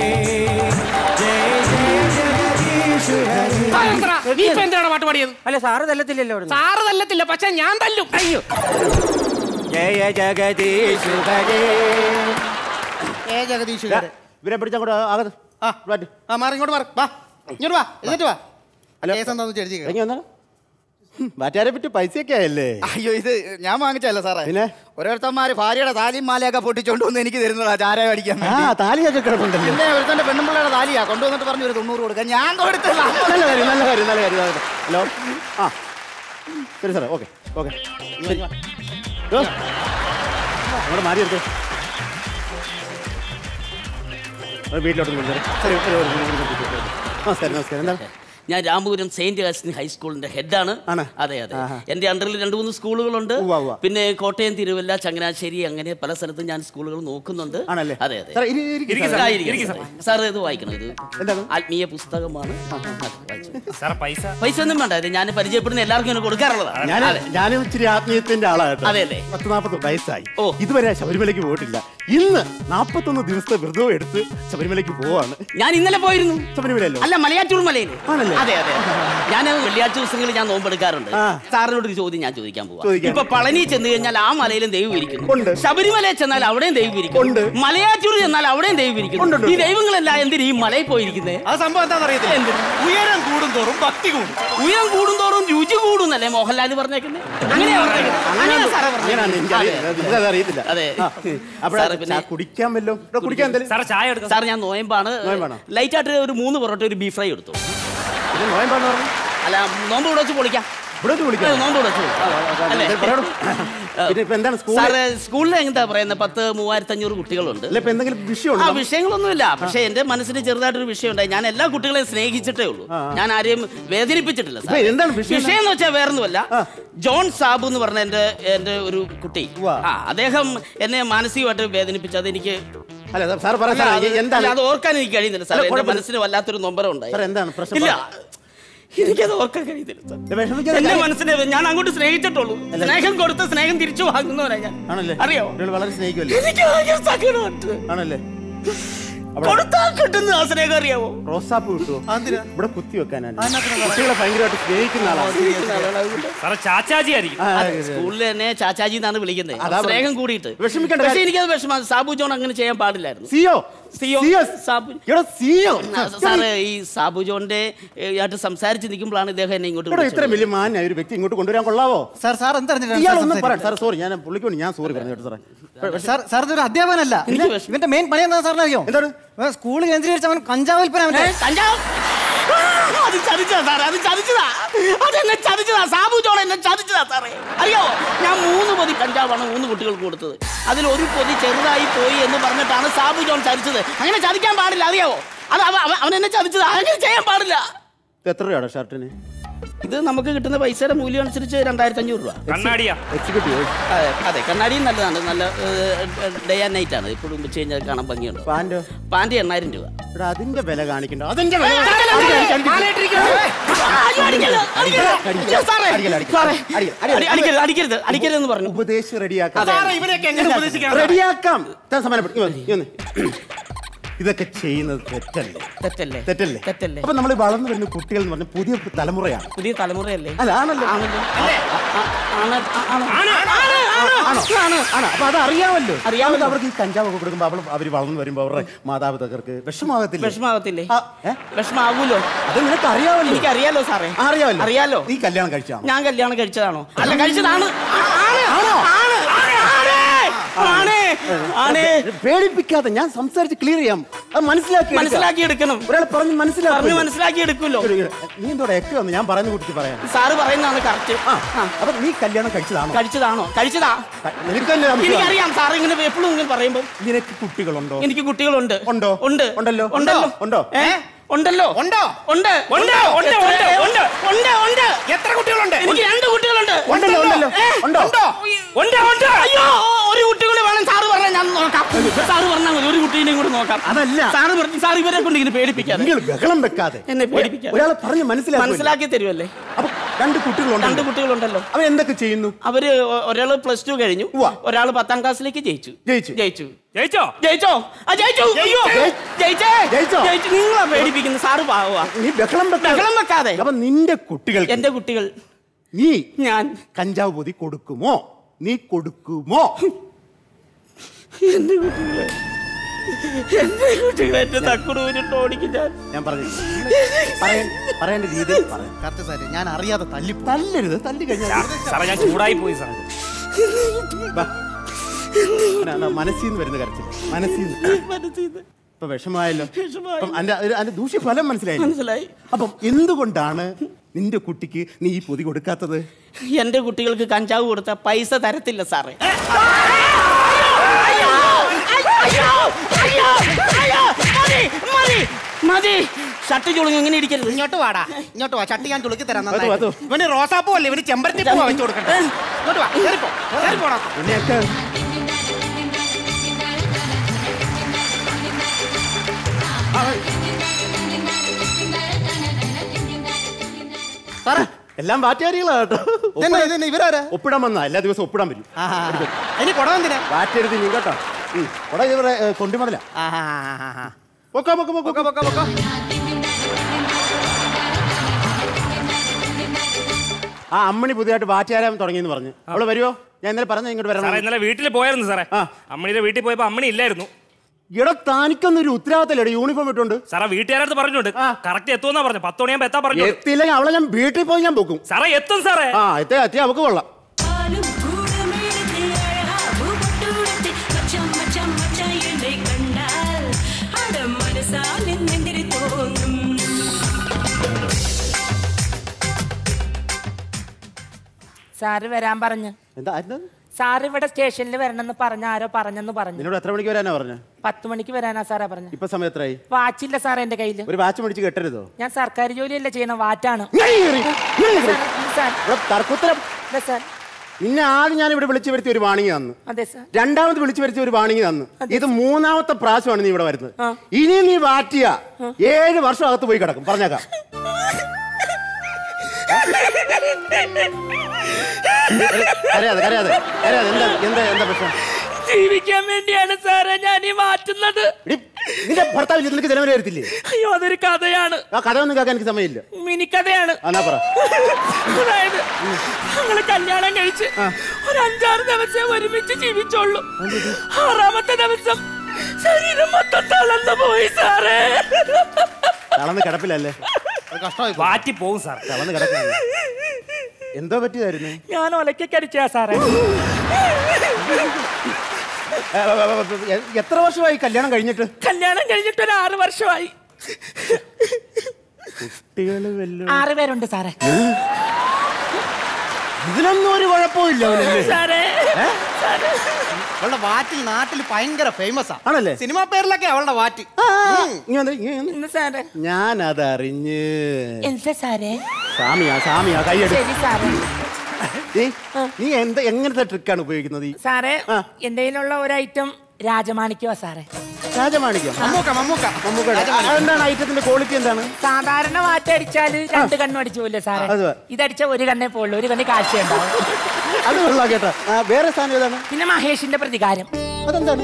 ജയ ജയ ജഗദീഷ് ഹരേ നീ ഇപ്പൊ എന്തിനാണ് പാട്ട് പാടിയത് അല്ല സാറ് തല്ലത്തില്ലല്ലോ അവിടുന്ന് സാറ് തല്ലത്തില്ല പക്ഷെ ഞാൻ തല്ലും അയ്യോ ജയ ജഗദീശ് ഹരേ. ഏ ജഗദീഷ് ഇതാ, ഇവരെ പിടിച്ചങ്ങോട്ട് ആകത്ത് ആ. മാറ്റ്. ആ മാറി ഇങ്ങോട്ട് മാറി വാ ഇങ്ങോട്ട് വാ എന്നിട്ട് വാ ഹലോ. കേസ് എന്താന്ന് വെച്ച് എഴുതി ഇറങ്ങി വന്നാ ബാറ്റാരെ പറ്റി പൈസയൊക്കെ ആയല്ലേ അയ്യോ ഇത് ഞാൻ വാങ്ങിച്ചല്ല സാറേ പിന്നെ? ഓരോരുത്തന്മാര് ഭാര്യയുടെ താലിയും മാലയൊക്കെ പൊട്ടിച്ചോണ്ട് വന്ന് എനിക്ക് തരുന്നതാ ചാരായം അടിക്കാൻ ആ വേണ്ടി. താലിയൊക്കെ കിടപ്പുണ്ടല്ലോ പിന്നെ ഒരുത്തന്റെ പെണ്ണുമ്പിള്ളയുടെ താലിയാ കൊണ്ടുവന്നിട്ട് പറഞ്ഞു ഒരു തൊണ്ണൂറ് കൊടുക്കാൻ ഞാൻ കൊടുത്തില്ല നല്ല കാര്യം നല്ല കാര്യം നല്ല കാര്യം ഹലോ ആ ശരി സാറേ ഓക്കെ ഓക്കെ അങ്ങോട്ട് മാറി എടുത്ത് വീട്ടിലോട്ട് കൊണ്ടുവരാം ശരി ഒരു- ഒരു- ഒരു- ഒരു- ഒരു- ഒരു- നമസ്കാരം നമസ്കാരം എന്താ ഞാൻ രാമപുരം സെയിന്റ് ആഗസ്റ്റിൻ ഹൈസ്കൂളിന്റെ ഹെഡാണ് ആണ്? അതെ അതെ എന്റെ അണ്ടറിൽ രണ്ട് മൂന്ന് സ്കൂളുകളുണ്ട് ഉവ്വ, ഉവ്വ. പിന്നെ കോട്ടയം തിരുവല്ല ചങ്ങനാശ്ശേരി അങ്ങനെ പല സ്ഥലത്തും ഞാൻ സ്കൂളുകൾ നോക്കുന്നുണ്ട് ആണല്ലേ? അതെ അതെ സാറേ, ഇരി- ഇരിക്ക് ഇരിക്ക് സാറേ. സാറേ, ഇരിക്ക് സാറേ. സാറ് ഇത് വായിക്കണം ഇത് എന്താണ്? ആത്മീയ പുസ്തകമാണ് അത് വായിച്ചു. സാർ പൈസ പൈസ ഒന്നും വേണ്ട ഇത് ഞാൻ പരിചയപ്പെടുന്ന എല്ലാവർക്കും ഇങ്ങനെ കൊടുക്കാറുള്ളതാണ് ഞാൻ അതെ. ഞാനും ഇച്ചിരി ആത്മീയത്തിന്റെ ആളാട്ടോ അതെയല്ലേ? പത്ത് നാൽപ്പത് വയസ്സായി ഓ. ഇതുവരെ ശബരിമലയ്ക്ക് പോയിട്ടില്ല ഇന്ന് നാൽപ്പത്തൊന്ന് ദിവസത്തെ വ്രതവും എടുത്ത് ശബരിമലയ്ക്ക് പോവാണ് ഞാൻ ഇന്നലെ പോയിരുന്നു ശബരിമലയല്ലോ അല്ല മലയാറ്റൂർ മലയിൽ ആണല്ലേ? അതെ അതെ ഞാൻ വെള്ളിയാഴ്ച ദിവസങ്ങളിൽ ഞാൻ നോമ്പെടുക്കാറുണ്ട് ആ. സാറിനോട് ഒരു ചോദ്യം ഞാൻ ചോദിക്കാൻ പോവാം ചോദിക്കാം. ഇപ്പൊ പളനി ചെന്ന് കഴിഞ്ഞാൽ ആ മലയിലും ദൈവം ഉണ്ട്. ഇരിക്കുന്നു ശബരിമലയിൽ ചെന്നാൽ അവിടെയും ദൈവം ഇരിക്കുന്നു ഉണ്ട്. മലയാറ്റൂർ ചെന്നാൽ അവിടെയും ദൈവം ഉണ്ട്, ഇരിക്കുന്നു ഉണ്ട്. ഈ ദൈവങ്ങളെല്ലാം എന്തിനു ഈ മലയിൽ പോയിരിക്കുന്നേ അത് സംഭവം എന്താണെന്ന് അറിയത്തില്ല ഉയരം കൂടും തോറും ഭക്തി കൂടും ഉയരം കൂടുന്തോറും രുചി കൂടുന്നല്ലേ മോഹൻലാൽ പറഞ്ഞേക്കുന്നത് അങ്ങനെയാ പറഞ്ഞേക്കുന്നത് അങ്ങനെയാ സാറേ അങ്ങനെയാണ് പറഞ്ഞേക്കുന്നത് എനിക്കറിയില്ല അതെ. എനിക്കത് അറിയത്തില്ല അതെ. അപ്പോൾ സാറേ, പിന്നെ- കുടിക്കാൻ വല്ലോ ഇവിടെ കുടിക്കാൻ എന്തായാലും സാർ ചായ എടുക്കാം സാർ ഞാൻ നോയമ്പാണ് നോയമ്പാണോ? ലൈറ്റ് ആയിട്ട് ഒരു മൂന്ന് പൊറോട്ട ഒരു ബീഫ് ഫ്രൈ എടുത്തു ഇത് നോയമ്പാന്ന് പറഞ്ഞു അല്ല നോമ്പ് ഇവിടെ വെച്ച് പൊളിക്കാം ഇവിടെ വെച്ച് കുടിക്കാം ഏ, നോമ്പ് ഇവിടെ വെച്ച് പൊളിക്കാം. അല്ലേ? ഇത് പറയണം. പിന്നെ ഇപ്പൊ എന്താണ് സ്കൂൾ സാറ് സ്കൂളിൽ എന്താ പറയുന്നത് പത്ത് മൂവായിരത്തി അഞ്ഞൂറ് കുട്ടികളുണ്ട് അല്ല ഇപ്പൊ എന്തെങ്കിലും ആ വിഷയമുണ്ടോ വിഷയങ്ങളൊന്നുമില്ല പക്ഷെ എന്റെ മനസ്സിന് ചെറുതായിട്ടൊരു വിഷയം ഉണ്ടായി ഞാൻ എല്ലാ കുട്ടികളെയും സ്നേഹിച്ചിട്ടേ ഉള്ളൂ ഞാൻ ആരെയും വേദനിപ്പിച്ചിട്ടില്ല സാർ. ഇപ്പൊ എന്താണ് വിഷയം? വിഷയം എന്ന് വെച്ചാൽ വേറൊന്നുമല്ല ആ. ജോൺ സാബു എന്ന് പറഞ്ഞ എന്റെ എന്റെ ഒരു കുട്ടി ഉവ്വ. ആ അദ്ദേഹം എന്നെ മാനസികമായിട്ട് വേദനിപ്പിച്ചത് എനിക്ക് അല്ല സാർ പറ അല്ല, സാർ അത് എന്താണ് അല്ല, അത് ഓർക്കാൻ എനിക്ക് കഴിയുന്നില്ല സാർ അല്ല, എന്റെ കുഴപ്പമില്ല. മനസ്സിന് വല്ലാത്തൊരു നൊമ്പരം ഉണ്ടായി സാർ എന്താണ് പ്രശ്നം ഇല്ല പറ. എനിക്കത് ഓർക്കാൻ കഴിയുന്നില്ല സാർ ഇത് വിഷമിക്കാതെ എന്റെ കാര്യം- മനസ്സിനെ ഞാൻ അങ്ങോട്ട് സ്നേഹിച്ചിട്ടുള്ളൂ സ്നേഹം കൊടുത്ത് സ്നേഹം തിരിച്ചു വാങ്ങുന്നവരാ ഞാൻ ആണല്ലേ അറിയോ കുട്ടികൾ വളരെ സ്നേഹിക്കുമല്ലേ എനിക്ക് ആകെ സങ്കടമുണ്ട് ആണല്ലേ അവിടെ കൊടുത്താ കിട്ടുന്ന ആ സ്നേഹം അറിയാവോ റോസാപ്പ് കിട്ടുമോ ഇവിടെ കുത്തി വെക്കാനാണ് കുട്ടികളെ ഭയങ്കരമായിട്ട് സ്നേഹിക്കുന്ന ആളാണ് സാറേ ചാച്ചാജി ആയിരിക്കും ആ, സ്കൂളിൽ തന്നെ ചാച്ചാജി എന്നാണ് വിളിക്കുന്നത് അതാ സ്നേഹം കൂടിയിട്ട് വിഷമിക്കണ്ട പക്ഷെ കാര്യം- എനിക്കത് വിഷമം സാബു ജോൺ അങ്ങനെ ചെയ്യാൻ പാടില്ലായിരുന്നു സിയോ സിയോ. സിയോ സാബു. എടാ സിയോ സാറ് ഈ സാബു ജോണിന്റെ ഏ, ആയിട്ട് സംസാരിച്ച് നിൽക്കുമ്പോഴാണ് ഇദ്ദേഹം എന്നെ ഇങ്ങോട്ട് ഇവിടെ ഇത്ര വിളിച്ചത്. വലിയ മാന്യ ഒരു വ്യക്തി ഇങ്ങോട്ട് കൊണ്ടുവരാൻ കൊള്ളാവോ സാർ സാർ എന്തറിഞ്ഞിട്ടാണ് ഇയാളൊന്നും പറയാം സാർ സോറി ഞാൻ പുള്ളിക്ക് വേണ്ടി ഞാൻ സോറി പറഞ്ഞു കേട്ടോ സാറേ സാർ സാർ ഇതൊരു അധ്യാപകനല്ല എനിക്ക് വിഷമം. ഇവന്റെ മെയിൻ പണി എന്താ സാറിന് അറിയോ എന്താണ് സ്കൂൾ കേന്ദ്രീകരിച്ച് അവൻ കഞ്ചാവ് വിൽപ്പന ഏ, അവന്റെ കഞ്ചാവ്? ആ, അത് ചതിച്ചതാ സാറേ അത് ചതിച്ചതാ അതെന്നെ ചതിച്ചതാ സാബു ജോൺ എന്നെ ചതിച്ചതാ സാറേ അറിയോ ഞാൻ മൂന്ന് പൊതി കഞ്ചാവാണ് മൂന്ന് കുട്ടികൾക്ക് കൊടുത്തത് അതിൽ ഒരു പൊതി ചെറുതായി പോയി എന്ന് പറഞ്ഞിട്ടാണ് സാബു ജോൺ ചതിച്ചത് അങ്ങനെ ചതിക്കാൻ പാടില്ല അറിയാവോ അത് അവ- അവ- അവൻ എന്നെ ചതിച്ചത് അങ്ങനെ ചെയ്യാൻ പാടില്ല ഇത് എത്ര രൂപയാണ് ഷർട്ടിന് ഇത് നമുക്ക് കിട്ടുന്ന പൈസയുടെ മൂല്യം അനുസരിച്ച് രണ്ടായിരത്തി അഞ്ഞൂറ് രൂപ കണ്ണാടിയാ എക്സിക്യൂട്ടീവ് അതെ അതെ കണ്ണാടിയും നല്ലതാണ് നല്ല ഡേ ആൻഡ് നൈറ്റ് ആണ് ഇപ്പോഴും ഉച്ച കഴിഞ്ഞാൽ കാണാൻ ഭംഗിയുണ്ട് പാൻറ്റോ പാൻറ് എണ്ണായിരം രൂപ ഇവിടെ അതിന്റെ വില കാണിക്കണ്ട അതിന്റെ വില അയ്യോ, അടിക്കരുത്, അടിക്കരുത്. അയ്യോ, സാറേ, അടിക്കല്ല, അടിക്കല്ല. സാറേ, അടിക്കല്ല, അടി- അടിക്കരുത് അടിക്കരുത് അടിക്കരുതെന്ന് പറഞ്ഞു ഉപദേശം റെഡിയാക്കാം സാറേ ഇവരെയൊക്കെ എങ്ങനെ ഉപദേശിക്കണം റെഡിയാക്കാം താൻ സമാനപ്പെട്ടു ഇങ്ങ് വന്ന്, ഇങ്ങ് വന്ന്. ഇതൊക്കെ ചെയ്യുന്നത് തെറ്റല്ലേ തെറ്റല്ലേ തെറ്റല്ലേ തെറ്റല്ലേ അപ്പൊ നമ്മൾ വളർന്നു വരുന്ന കുട്ടികൾ എന്ന് പറഞ്ഞ പുതിയ തലമുറയാണ് പുതിയ തലമുറയല്ലേ അല്ല ആണല്ലോ ആണല്ലോ അല്ലേ? ആ, ആണ്, ആ, ആണ്. ആണ്, ആണോ ആണ് ആണ് അപ്പൊ അത് അറിയാമല്ലോ അറിയാമല്ലോ. അത് അവർക്ക് ഈ കഞ്ചാവ് ഒക്കെ കൊടുക്കുമ്പോൾ അവൾ അവർ വളർന്നു വരുമ്പോൾ അവരുടെ മാതാപിതാക്കൾക്ക് വിഷമാകത്തില്ല വിഷമാകത്തില്ലേ ആ, ഏ? വിഷമാകൂലോ അത് നിനക്ക് അറിയാമല്ലോ എനിക്കറിയാലോ സാറേ ആ, അറിയാമല്ലോ അറിയാലോ നീ കല്യാണം കഴിച്ചാണോ ഞാൻ കല്യാണം കഴിച്ചതാണോ അല്ല കഴിച്ചതാണ് ആ, ആണ്, ആണ്, ആണ്, ആണ്, ആണ്, ആണ്. പേടിപ്പിക്കാതെ ഞാൻ സംസാരിച്ച് ക്ലിയർ ചെയ്യാം അത് മനസ്സിലാക്കി എടുക്കാം. മനസ്സിലാക്കി എടുക്കണം ഒരാൾ പറഞ്ഞ് പറഞ്ഞ് മനസ്സിലാക്കി മനസ്സിലാക്കി എടുക്കുമല്ലോ നീ എന്തോടെ എക്കെ വന്ന് ഞാൻ പറയുന്ന കുട്ടിക്ക് പറയാം സാറ് പറയുന്നതാണ് കറക്റ്റ് ആ അപ്പൊ നീ കല്യാണം കഴിച്ചതാണോ കഴിച്ചതാണോ കഴിച്ചതാ നിനക്ക് തന്നെ സംശയമാണ്. എനിക്കറിയാം സാറ് ഇങ്ങനെ എപ്പോഴും ഇങ്ങനെ പറയുമ്പോൾ നിനക്ക് കുട്ടികളുണ്ടോ എനിക്ക് കുട്ടികളുണ്ട് ഉണ്ടോ? ഉണ്ട് ഉണ്ടല്ലോ? ഉണ്ടല്ലോ ഉണ്ടോ? ഏ ഉണ്ടല്ലോ ഉണ്ടോ? ഉണ്ട് ഉണ്ട്, ഉണ്ട്, എത്ര- ഉണ്ട്, ഉണ്ട്. ഉണ്ട് ഉണ്ട് എത്ര കുട്ടികളുണ്ട് എനിക്ക് രണ്ട് കുട്ടികളുണ്ട് ഉണ്ടല്ലോ ഉണ്ടല്ലോ ഏ? ഉണ്ടോ ഉണ്ട് ഉണ്ട് അയ്യോ ഒരു കുട്ടി കൂടി വേണം സാറ് പറഞ്ഞാൽ ഞാൻ നോക്കാം സാറ് പറഞ്ഞാൽ മതി ഒരു കുട്ടീനെയും കൂടി നോക്കാം അതല്ല. സാറ് പറഞ്ഞു സാർ ഇവരെ കൊണ്ട് ഇങ്ങനെ പേടിപ്പിക്കാതെ നിങ്ങൾ ബഹളം വെക്കാതെ എന്നെ പേടിപ്പിക്കാതെ ഒരാളെ പറഞ്ഞ് മനസ്സിലാക്കി മനസ്സിലാക്കി തരുമല്ലേ അപ്പൊ രണ്ട് രണ്ട് കുട്ടികളുണ്ടോ കുട്ടികളുണ്ടല്ലോ അവൻ എന്തൊക്കെ ചെയ്യുന്നു അവര് ഒ- ഒരാള് പ്ലസ് ടു കഴിഞ്ഞു ഉവ്വ. ഒരാള് പത്താം ക്ലാസ്സിലേക്ക് ജയിച്ചു ജയിച്ചു. ജയിച്ചു ജയിച്ചോ ജയിച്ചോ ആ ജയിച്ചു അയ്യോ ജയിച്ചേ ജയിച്ചോ? ജയിച്ചു നിങ്ങളാ പേടിപ്പിക്കുന്നു സാറ് പാവുക നീ ബഹളം വെക്കാതെ ബഹളം വെക്കാതെ അപ്പൊ നിന്റെ കുട്ടികൾ എന്റെ കുട്ടികൾ നീ ഞാൻ കഞ്ചാവ് പൊതി കൊടുക്കുമോ നീ കൊടുക്കുമോ എന്റെ കുട്ടികളെ എന്റെ കുട്ടികളെ എന്റെ തക്കുടൂരിട്ട് ഓടിക്കും ഞാൻ ഞാൻ പറഞ്ഞു പറയാൻ പറയേണ്ട രീതി പറയാം കറക്റ്റ് സാറേ ഞാൻ അറിയാതെ തല്ലി തല്ലരുത് തല്ലി കഴിഞ്ഞാൽ സാറേ ഞാൻ ചൂടായി പോയി സാറേ മനസ്സിൽ നിന്ന് വരുന്ന കരച്ചിൽ മനസ്സിൽ നിന്ന് മനസ്സിന്ന് ഇപ്പൊ വിഷമായല്ലോ വിഷമായി. അപ്പം അതിന്റെ അതിന്റെ- അതിന്റെ ദൂഷ്യഫലം മനസ്സിലായി മനസ്സിലായി അപ്പം എന്തുകൊണ്ടാണ് നിന്റെ കുട്ടിക്ക് നീ ഈ പൊതി കൊടുക്കാത്തത് എന്റെ കുട്ടികൾക്ക് കഞ്ചാവ് കൊടുത്ത പൈസ തരത്തില്ല സാറേ മതി മതി ഷർട്ട് ചുളുങ്ങി ഇങ്ങനെ ഇരിക്കരുത് ഇങ്ങോട്ട് വാടാ ഇങ്ങോട്ട് വാ ചട്ടി ഞാൻ ചുളുക്കി തരാം വധു, നന്നായിട്ട്. വധു. ഇവന് റോസാപ്പൂ അല്ലേ ഇവന് ചെമ്പരത്തി പൂവാ വെച്ച് കൊടുക്കട്ടെ ഇങ്ങോട്ട് വാ കേറിപ്പോ കേറിപ്പോടാ ഉണ്ണിയൊക്കെ സാറേ എല്ലാം വാറ്റുകാരികളാ കേട്ടോ ഇതെന്നാ ഇതെന്നാ ഇവരാരാ ഒപ്പിടാൻ വന്നാ എല്ലാ ദിവസവും ഒപ്പിടാൻ വരും ആഹാ. അതിന് കുടവെന്തിനാ വാറ്റരുത് നീ കേട്ടോ ഉം. കൊട ഇവരെ കൊണ്ടുമതല പൊക്കോ പൊക്കോ പൊക്കോ പൊക്കോ പൊക്കോ ആ അമ്മണി പുതിയതായിട്ട് വാറ്റുകാരാൻ തുടങ്ങിയെന്ന് പറഞ്ഞു അവള് വരുമോ ഞാൻ ഇന്നലെ പറഞ്ഞു ഇങ്ങോട്ട് സാറേ വരണം ഇന്നലെ വീട്ടിൽ പോയായിരുന്നു സാറേ ആ. അമ്മണിയുടെ വീട്ടിൽ പോയപ്പോ അമ്മണി ഇല്ലായിരുന്നു ഇവിടെ താനിക്കൊന്നൊരു ഉത്തരവാദിത്തല്ലേ യൂണിഫോം ഇട്ടുണ്ട് സാറേ വീട്ടുകാരടുത്ത് പറഞ്ഞിട്ടുണ്ട് ആ. കറക്റ്റ് എത്തുമെന്നാ പറഞ്ഞു പത്ത് മണിയാകുമ്പോ എത്താൻ പറഞ്ഞു എത്തിയില്ലെങ്കിൽ അവളെ ഞാൻ വീട്ടിൽ പോയി ഞാൻ പൊക്കും സാറേ എത്തും സാറേ ആ എത്തിയാ എത്തിയാ അവക്ക് കൊള്ളാം പാലും കൂടമേടിച്ച് അഴകാവു പൊട്ടുടുത്തി മച്ചാൻ മച്ചാൻ മച്ചാൻ എന്നെ കണ്ടാൽ അട മനസ്സാൽ എന്തെങ്കിലും തോന്നും സാറ് വരാൻ പറഞ്ഞു എന്താ എന്താ സാർ ഇവിടെ സ്റ്റേഷനിൽ വരണമെന്ന് പറഞ്ഞ ആരോ പറഞ്ഞെന്ന് പറഞ്ഞു നിന്നോട് എത്ര മണിക്ക് വരാനാ പറഞ്ഞ പത്ത് മണിക്ക് വരാനാ സാറാ പറഞ്ഞു ഇപ്പൊ സമയം എത്രയായി വാച്ചില്ല സാറേ എന്റെ കയ്യിൽ ഒരു വാച്ച് മേടിച്ച് കെട്ടരുതോ ഞാൻ സർക്കാർ ജോലിയല്ല ചെയ്യണ വാറ്റാണ് ഞാൻ കയറി, ഞാൻ കയറി. സാർ, ഇല്ല സാർ ഇവിടെ തർക്കുത്തരം ഇല്ല സാർ നിന്നെ ആദ്യം ഞാൻ ഇവിടെ വിളിച്ചു വരുത്തി ഒരു വാണിംഗ് തന്നു അതെ സാർ രണ്ടാമത് വിളിച്ചു വരുത്തി ഒരു വാണിംഗ് തന്നു ഇത് മൂന്നാമത്തെ പ്രാവശ്യമാണ് നീ ഇവിടെ വരുന്നത് ആ. ഇനി നീ വാറ്റിയ ഏഴ് വർഷം അകത്ത് പോയി കിടക്കും പറഞ്ഞേക്കാം കരയാതെ കരയാതെ കരയാതെ എന്താ എന്താ എന്താ പ്രശ്നം ജീവിക്കാൻ വേണ്ടിയാണ് സാറേ ഞാൻ ഈ മാറ്റുന്നത് എടി, നിന്റെ ഭർത്താവ് നിനക്ക് ജനവരെ വരത്തില്ലേ അയ്യോ അതൊരു കഥയാണ് ആ കഥ ഒന്നും കേൾക്കാൻ എനിക്ക് സമയമില്ല മിനിക്കഥയാണ് എന്നാ പറ അതായത് ഞങ്ങള് കല്യാണം കഴിച്ച് ഒരു അഞ്ചാറ് ദിവസം ഒരുമിച്ച് ജീവിച്ചോളൂ ആറാമത്തെ ദിവസം ശരീരം മൊത്തം തളർന്നു പോയി സാറേ തളന്ന് കിടപ്പില്ലല്ലേ കഷ്ടമായി വാറ്റി പോവും സാർ തളന്ന് കിടക്കില്ല എന്തോ പറ്റിയതായിരുന്നു ഞാൻ ഒലക്കടിച്ചാ സാറേ ഏ, ഏ, ഏ, ഏ, എത്ര വർഷമായി കല്യാണം കഴിഞ്ഞിട്ട് കല്യാണം കഴിഞ്ഞിട്ട് ഒരു ആറ് വർഷമായി കുട്ടികൾ വല്ല ആറ് പേരുണ്ട് സാറേ ഇതിനൊന്നും ഒരു കുഴപ്പമില്ല അവനല്ലേ സാറേ സാറേ അവളുടെ വാറ്റ് ഈ നാട്ടിൽ ഭയങ്കര ഫേമസ് ആ ആണല്ലേ സിനിമാ പേരിലൊക്കെ അവളുടെ വാറ്റ് ഇങ്ങ് വന്നേ, ഇങ്ങ് വന്നേ. ഇന്ന് സാറേ ഞാനതറിഞ്ഞ് എന്താ സാറേ സാമിയാ സാമിയാ കൈയെടു ശരി സാറേ ഏയ്, നീ എന്താ എങ്ങനത്തെ ട്രിക്കാണ് ഉപയോഗിക്കുന്നത് ഈ സാറേ ആ. എന്റെ കയ്യിലുള്ള ഒരു ഐറ്റം രാജമാണിക്കോ സാറേ രാജമാണിക്കം മമ്മൂക്ക മമ്മൂക്ക മമ്മൂക്കയുടെ എന്താണ് ഐറ്റത്തിന്റെ ക്വാളിറ്റി എന്താണ് സാധാരണ വാറ്റടിച്ചാല് രണ്ട് കണ്ണും അടിച്ചു പോലെ സാറേ അത്. ഇതടിച്ച ഒരു കണ്ണേ പോളൂ ഒരു കണ്ണ് കാഴ്ച ഉണ്ടാവും അത് കൊള്ളാം കേട്ടോ ആ, വേറെ സാധനം ഏതാണ് പിന്നെ മഹേഷിന്റെ പ്രതികാരം അതെന്താണ്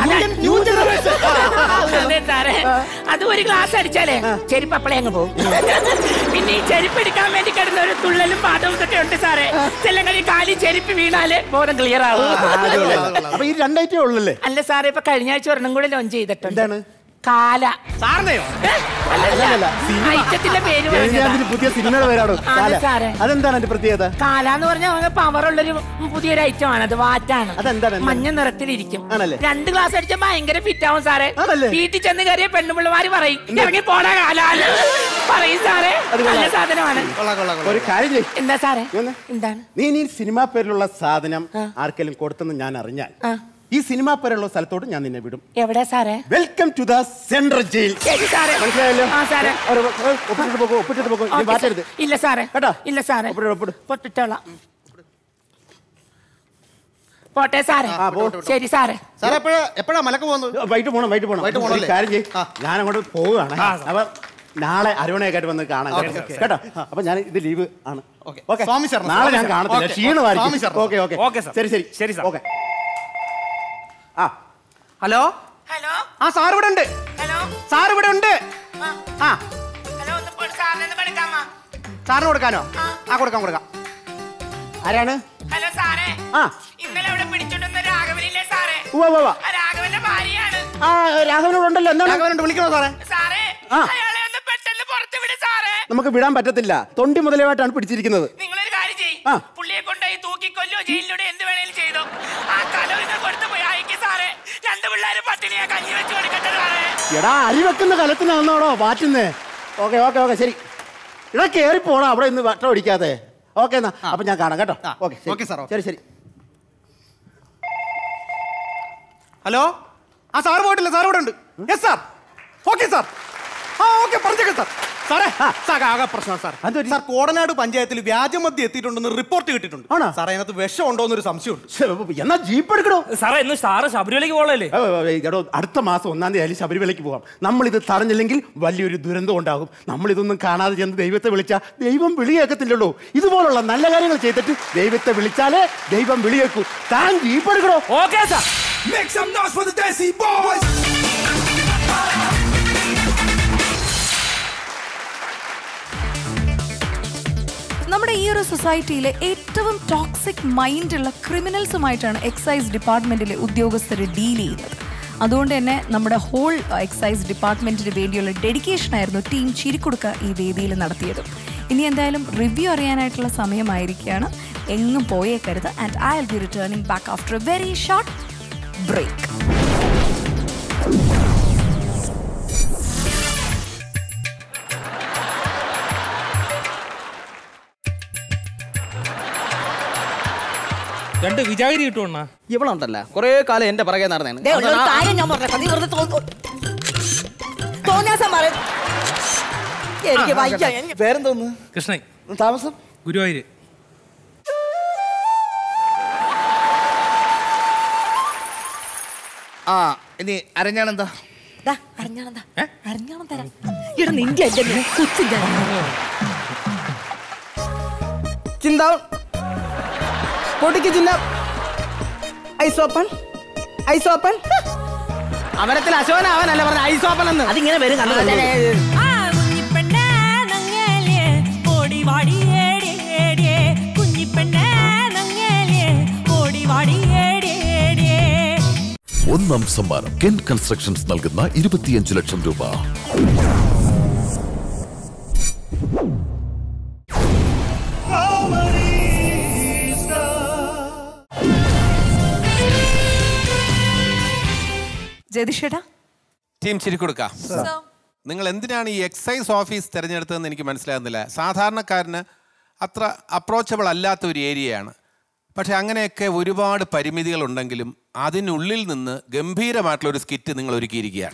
അതെ സാറേ അത് ഒരു ഗ്ലാസ് അടിച്ചാലേ ചെരുപ്പ് അപ്പളെ അങ്ങ് പോകും പിന്നെ ഈ ചെരുപ്പ് എടുക്കാൻ വേണ്ടി കിടന്ന ഒരു തുള്ളലും പാദവും ഇതൊക്കെ ഉണ്ട് സാറേ ചെല്ലങ്ങളിൽ കാലി ചെരുപ്പ് വീണാല് ബോധം ക്ലിയർ ആവും ആ, അത് കൊള്ളാം. അപ്പൊ ഈ രണ്ടൈറ്റേ ഉള്ളല്ലേ അല്ല സാറേ ഇപ്പൊ കഴിഞ്ഞ ആഴ്ച ഒരെണ്ണം കൂടെ ലോഞ്ച് ചെയ്തിട്ടുണ്ട് എന്താണ് കാല സാറിനെയോ ഏ? അല്ലല്ല. അല്ലല്ല, സിനിമ. ഐറ്റത്തിന്റെ പേര് പറഞ്ഞതാ. എഴുതിയാതിന് പുതിയ സിനിമയുടെ പേരാണോ ആണ് കാല. സാറേ. അതെന്താണ് അതിന്റെ പ്രത്യേകത കാല എന്ന് പറഞ്ഞാൽ പവർ ഉള്ളൊരു പുതിയൊരു ഐറ്റം ആണ് അത് വാറ്റാണ് അതെന്താണ് എന്താണ്? മഞ്ഞ നിറത്തിലിരിക്കും ആണല്ലേ? രണ്ട് ഗ്ലാസ് അടിച്ചാൽ ഭയങ്കര ഫിറ്റ് ആവും സാറേ ആണല്ലേ? വീട്ടിൽ ചെന്ന് കയറിയ പെണ്ണുപിള്ളമാര് പറയും ഇറങ്ങി പോടാ കാലാല് പറയും സാറേ അത് കൊള്ളാം. നല്ല സാധനമാണ് കൊള്ളാം കൊള്ളാം കൊള്ളാം ഒരു കാര്യം ചെയ്യ്. എന്താ സാറേ നീ വന്നേ. എന്താണ് നീ നീ സിനിമാ പേരിലുള്ള സാധനം ആ. ആർക്കെങ്കിലും കൊടുത്തെന്ന് ഞാൻ അറിഞ്ഞാൽ ആ. ഈ സിനിമാ പേരുള്ള സ്ഥലത്തോട്ട് ഞാൻ നിന്നെ വിടും എവിടെ സാറേ welcome to the central jail ശരി സാറേ മനസ്സിലായല്ലോ ആ സാറേ ഒരു, ഏ, ഒപ്പിട്ടിട്ട് പോകൂ ഒപ്പിട്ടിട്ട് പോകൂ നീ ഓക്കേ, മാറ്റരുത് സാർ. ഇല്ല സാറേ കേട്ടോ? ഇല്ല സാറേ ഒപ്പിട്, ഒപ്പിട്. പൊട്ടിട്ടോളാം പോട്ടെ സാറേ ആ, പോ. ശരി സാറേ സാറേ എപ്പോഴാ എപ്പോഴാ മലക്ക് പോകുന്നത് വൈകിട്ട് പോണം വൈകിട്ട് പോണം വൈകിട്ട് പോണം ഒരു അല്ലേ? കാര്യം ചെയ്യ് ആ. ഞാൻ അങ്ങോട്ട് പോവുകയാണ് ആ, അപ്പൊ നാളെ അരുണയൊക്കെ ആയിട്ട് വന്ന് കാണാം ഓക്കേ, ഓക്കേ. കേട്ടോ അപ്പൊ ഞാൻ ഇത് ലീവ് ആണ് ഓക്കേ. ഓക്കേ. സ്വാമി ശരണം, നാളെ സ്വാമി ഞാൻ ശരണം. കാണത്തില്ല ഓക്കേ, ക്ഷീണമായിരിക്കും സ്വാമി ശരണം. Okay okay okay, sir. ശരി ശരി ശരി, സാർ. ഓക്കെ ആ ഹലോ ഹലോ ആ സാർ ഇവിടെ ഉണ്ട് ഹലോ സാർ ഇവിടെ ഉണ്ട് ആ ഹലോ ഒന്ന് പോ- സാറിനെ ഒന്ന് വിളിക്കാമോ സാറിന് കൊടുക്കാനോ ആ. ആ കൊടുക്കാം കൊടുക്കാം ആരാണ് ഹലോ സാറേ ആ ഇന്നലെ അവിടെ പിടിച്ചോണ്ടുവന്ന രാഘവനില്ലേ സാറേ ഉവ്വ ഉവ്വ, ഉവ്വ. ആ രാഘവന്റെ ഭാര്യയാണ് ആ രാഘവനുണ്ടല്ലോ എന്താണ് രാഘവനുണ്ട് വിളിക്കണോ സാറേ സാറേ ആ. അയാളെ ഒന്ന് പെട്ടെന്ന് പുറത്ത് വിട് സാറേ നമുക്ക് വിടാൻ പറ്റത്തില്ല തൊണ്ടി മുതലായിട്ടാണ് പിടിച്ചിരിക്കുന്നത് നിങ്ങളൊരു കാര്യം ചെയ്യ് ആ. പുള്ളിയെ കൊണ്ടുപോയി തൂക്കിക്കൊല്ലോ ജയിലിലൂടെ എന്ത് വേണേലും ചെയ്തോ ആ കലവിനെ കൊടുത്തു പോയി അയക്കി സാറേ രണ്ട് രണ്ട് പിള്ളേരും പട്ടിണിയെ കഞ്ഞി വെച്ച് കൊടുക്കട്ടെ സാറേ എടാ അരി വെക്കുന്ന കലത്തിനാണോടോ വാറ്റുന്നേ ഓക്കെ ഓക്കെ ഓക്കെ ശരി എടാ കയറി പോടാ അവിടെ ഇന്ന് വട്ടം അടിക്കാതെ ഓക്കെ എന്നാ അപ്പൊ ഞാൻ കാണാം കേട്ടോ ഓക്കെ ഓക്കെ സാർ, ഓക്കെ. ശരി ശരി ഹലോ ആ സാർ പോയിട്ടില്ല സാർ ഇവിടെ ഉണ്ട് യെസ് സാർ ഓക്കെ സാർ ആ ഓക്കെ പറഞ്ഞേക്കാം സാർ സാറേ സാർ ആകെ പ്രശ്നം സാർ സാർ കോടനാട് പഞ്ചായത്തിൽ വ്യാജമദ്യം എത്തിയിട്ടുണ്ടെന്ന് റിപ്പോർട്ട് കിട്ടിയിട്ടുണ്ട് സാർ അതിനകത്ത് വിഷം ഉണ്ടോ എന്നൊരു സംശയമുണ്ട് എന്നാ ജീപ്പ് എടുക്കണോ സാറേ ഇന്ന് സാറ് ശബരിമലയ്ക്ക് പോകണല്ലേ എടോ അടുത്ത മാസം ഒന്നാം തീയതി ശബരിമലയ്ക്ക് പോകാം നമ്മളിത് തടഞ്ഞില്ലെങ്കിൽ വലിയൊരു ദുരന്തം ഉണ്ടാകും നമ്മളിതൊന്നും കാണാതെ ചെന്ന് ദൈവത്തെ വിളിച്ചാൽ ദൈവം വിളിയേക്കത്തില്ലല്ലോ ഇതുപോലുള്ള നല്ല കാര്യങ്ങൾ ചെയ്തിട്ട് ദൈവത്തെ വിളിച്ചാലേ ദൈവം വിളിയേക്കൂ താൻ ജീപ്പ് എടുക്കണോ okay sir Make some noise for the Desi Boys! നമ്മുടെ ഈ ഒരു സൊസൈറ്റിയിലെ ഏറ്റവും ടോക്സിക് മൈൻഡുള്ള ക്രിമിനൽസുമായിട്ടാണ് എക്സൈസ് ഡിപ്പാർട്ട്മെന്റിലെ ഉദ്യോഗസ്ഥർ ഡീൽ ചെയ്യുന്നത് അതുകൊണ്ട് തന്നെ നമ്മുടെ ഹോൾ എക്സൈസ് ഡിപ്പാർട്ട്മെന്റിന് വേണ്ടിയുള്ള ഡെഡിക്കേഷൻ ആയിരുന്നു ടീം ചിരിക്കുടുക്ക ഈ വേദിയിൽ നടത്തിയത് ഇനി എന്തായാലും റിവ്യൂ അറിയാനായിട്ടുള്ള സമയമായിരിക്കുകയാണ് എങ്ങും പോയേക്കരുത് and I will be returning back after a very short break രണ്ട് വിജാഗിരി കിട്ടുവണ്ണ ഇവളുണ്ടല്ല കുറേ കാലം എന്റെ പുറകെ നടന്നേണ് ദേ, ഉള്ള ഒരു കാര്യം ഞാൻ പറഞ്ഞേക്കാം. നീ വെറുതെ തോന്നു- തോന്നിയാസം പറ. എനിക്ക് വയ്യ. എനിക്ക് പേരെന്തോന്ന് കൃഷ്ണൻ താമസം ഗുരുവായൂര് ആ ഇനി അരഞ്ഞാണെന്താ ദാ, അരഞ്ഞാണം ദാ. അരഞ്ഞാണം തരാം. എടാ, നിന്റെ അല്ലേ നീ? കൊച്ചിന്റെ. ചിന്ത പൊട്ടിക്ക് ചിന്ത ഐസ് ഓപ്പൺ ഐസ് ഓപ്പൺ അമരത്തിൽ അശോകൻ അവനല്ല പറഞ്ഞ ഐസ് ഓപ്പൺ എന്ന് അതിങ്ങനെ വരും കണ്ടതല്ലേ? ആ കുഞ്ഞിപ്പെണ്ണേ നങ്ങേലേ ഓടി വാടിയേടിയേടിയേ കുഞ്ഞിപ്പെണ്ണേ നങ്ങേലേ ഓടി വാടിയേടിയേടിയേ ഒന്നാം സമ്മാനം കെൻ കൺസ്ട്രക്ഷൻസ് നൽകുന്ന ഇരുപത്തിയഞ്ച് ലക്ഷം രൂപ ജതിഷേട്ടാ ടീം ചിരിക്കൊടുക്ക നിങ്ങൾ എന്തിനാണ് ഈ എക്സൈസ് ഓഫീസ് തിരഞ്ഞെടുത്തതെന്ന് എനിക്ക് മനസ്സിലാകുന്നില്ല സാധാരണക്കാരന് അത്ര അപ്രോച്ചബിൾ അല്ലാത്ത ഒരു ഏരിയയാണ് പക്ഷെ അങ്ങനെയൊക്കെ ഒരുപാട് പരിമിതികളുണ്ടെങ്കിലും അതിനുള്ളിൽ നിന്ന് ഗംഭീരമായിട്ടുള്ള ഒരു സ്കിറ്റ് നിങ്ങൾ ഒരുക്കിയിരിക്കുകയാണ്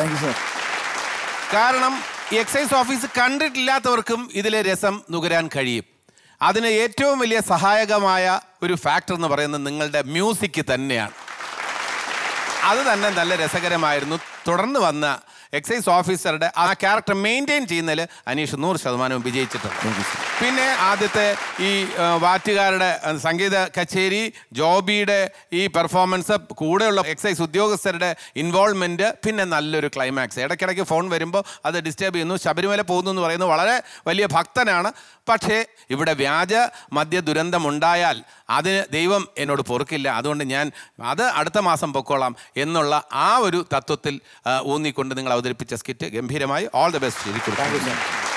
കാരണം ഈ എക്സൈസ് ഓഫീസ് കണ്ടിട്ടില്ലാത്തവർക്കും ഇതിലെ രസം നുകരാൻ കഴിയും അതിന് ഏറ്റവും വലിയ സഹായകമായ ഒരു ഫാക്ടർ എന്ന് പറയുന്നത് നിങ്ങളുടെ മ്യൂസിക് തന്നെയാണ് അത് തന്നെ നല്ല രസകരമായിരുന്നു തുടർന്ന് വന്ന എക്സൈസ് ഓഫീസറുടെ ആ ക്യാരക്ടർ മെയിൻറ്റെയിൻ ചെയ്യുന്നതിൽ അനീഷ് നൂറ് ശതമാനവും വിജയിച്ചിട്ടുണ്ട് പിന്നെ ആദ്യത്തെ ഈ ആ, വാറ്റുകാരുടെ ആ, സംഗീത കച്ചേരി ജോബിയുടെ ഈ പെർഫോമൻസ് കൂടെയുള്ള എക്സൈസ് ഉദ്യോഗസ്ഥരുടെ ഇൻവോൾവ്മെൻറ്റ് പിന്നെ നല്ലൊരു ക്ലൈമാക്സ് ഇടയ്ക്കിടയ്ക്ക് ഫോൺ വരുമ്പോൾ അത് ഡിസ്റ്റർബ് ചെയ്യുന്നു ശബരിമല പോകുന്നു എന്ന് പറയുന്നത് വളരെ വലിയ ഭക്തനാണ് പക്ഷേ ഇവിടെ വ്യാജ മദ്യ ദുരന്തമുണ്ടായാൽ അതിന് ദൈവം എന്നോട് പൊറുക്കില്ല അതുകൊണ്ട് ഞാൻ അത് അടുത്ത മാസം പൊക്കോളാം എന്നുള്ള ആ ഒരു തത്വത്തിൽ ആ, ഊന്നിക്കൊണ്ട് നിങ്ങൾ അവതരിപ്പിച്ച സ്കിറ്റ് ഗംഭീരമായി ഓൾ ദ ബെസ്റ്റ് ശരിക്കും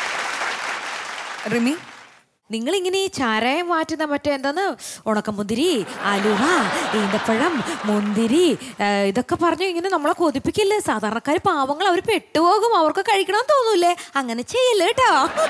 റിമി നിങ്ങൾ ഇങ്ങനെ ഈ ചാരായം മാറ്റുന്ന മറ്റേ എന്താന്ന് ഉണക്കമുന്തിരി അലുവ ഈന്തപ്പഴം മുന്തിരി ആ, ഇതൊക്കെ പറഞ്ഞു ഇങ്ങനെ നമ്മളെ കൊതിപ്പിക്കില്ലേ സാധാരണക്കാർ പാവങ്ങൾ അവർ പെട്ടുപോകും അവർക്ക് കഴിക്കണമെന്ന് തോന്നൂലേ അങ്ങനെ ചെയ്യല്ലേ കേട്ടോ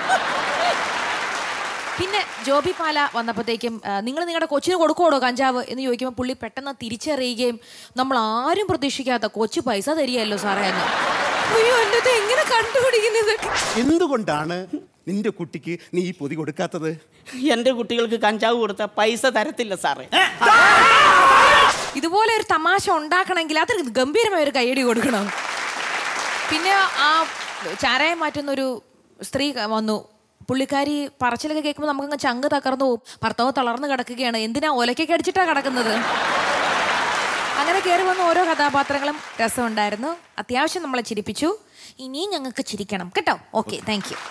പിന്നെ ജോബി പാല വന്നപ്പോഴത്തേക്കും നിങ്ങൾ നിങ്ങളുടെ കൊച്ചിന് കൊടുക്കോടോ കഞ്ചാവ് എന്ന് ചോദിക്കുമ്പോൾ പുള്ളി പെട്ടെന്ന് തിരിച്ചറിയുകയും നമ്മൾ ആരും പ്രതീക്ഷിക്കാത്ത കൊച്ചു പൈസ തരികയല്ലോ സാറേ എന്ന് അയ്യോ എന്നത് എങ്ങനെ കണ്ടുപിടിക്കുന്നത് എന്തുകൊണ്ടാണ് നിന്റെ കുട്ടിക്ക് നീ ഈ പൊതി കൊടുക്കാത്തത് എന്റെ കുട്ടികൾക്ക് കഞ്ചാവ് കൊടുത്ത പൈസ തരത്തില്ല സാറേ ഇതുപോലെ ഒരു തമാശ ഉണ്ടാക്കണമെങ്കിൽ അത് ഗംഭീരമായ ഒരു കൈയടി കൊടുക്കണം പിന്നെ ആ ചാരായം മാറ്റുന്ന ഒരു സ്ത്രീ വന്നു പുള്ളിക്കാരി പറച്ചിലൊക്കെ കേൾക്കുമ്പോൾ നമുക്കങ്ങ് ചങ്ക് തകർന്നു പോകും ഭർത്താവ് തളർന്നു കിടക്കുകയാണ് എന്തിനാ ഒലക്കൊക്കെ അടിച്ചിട്ടാ കിടക്കുന്നത് അങ്ങനെ കയറി വന്ന ഓരോ കഥാപാത്രങ്ങളും രസമുണ്ടായിരുന്നു അത്യാവശ്യം നമ്മളെ ചിരിപ്പിച്ചു ഇനിയും ഞങ്ങൾക്ക് ചിരിക്കണം കേട്ടോ ഓക്കെ താങ്ക് യു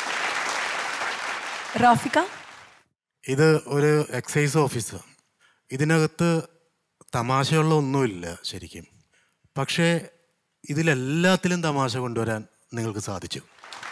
റാഫിക ഇത് ഒരു എക്സൈസ് ഓഫീസ് ഇതിനകത്ത് തമാശയുള്ള ഒന്നുമില്ല ശരിക്കും പക്ഷേ ഇതിലെല്ലാത്തിലും തമാശ കൊണ്ടുവരാൻ നിങ്ങൾക്ക് സാധിച്ചു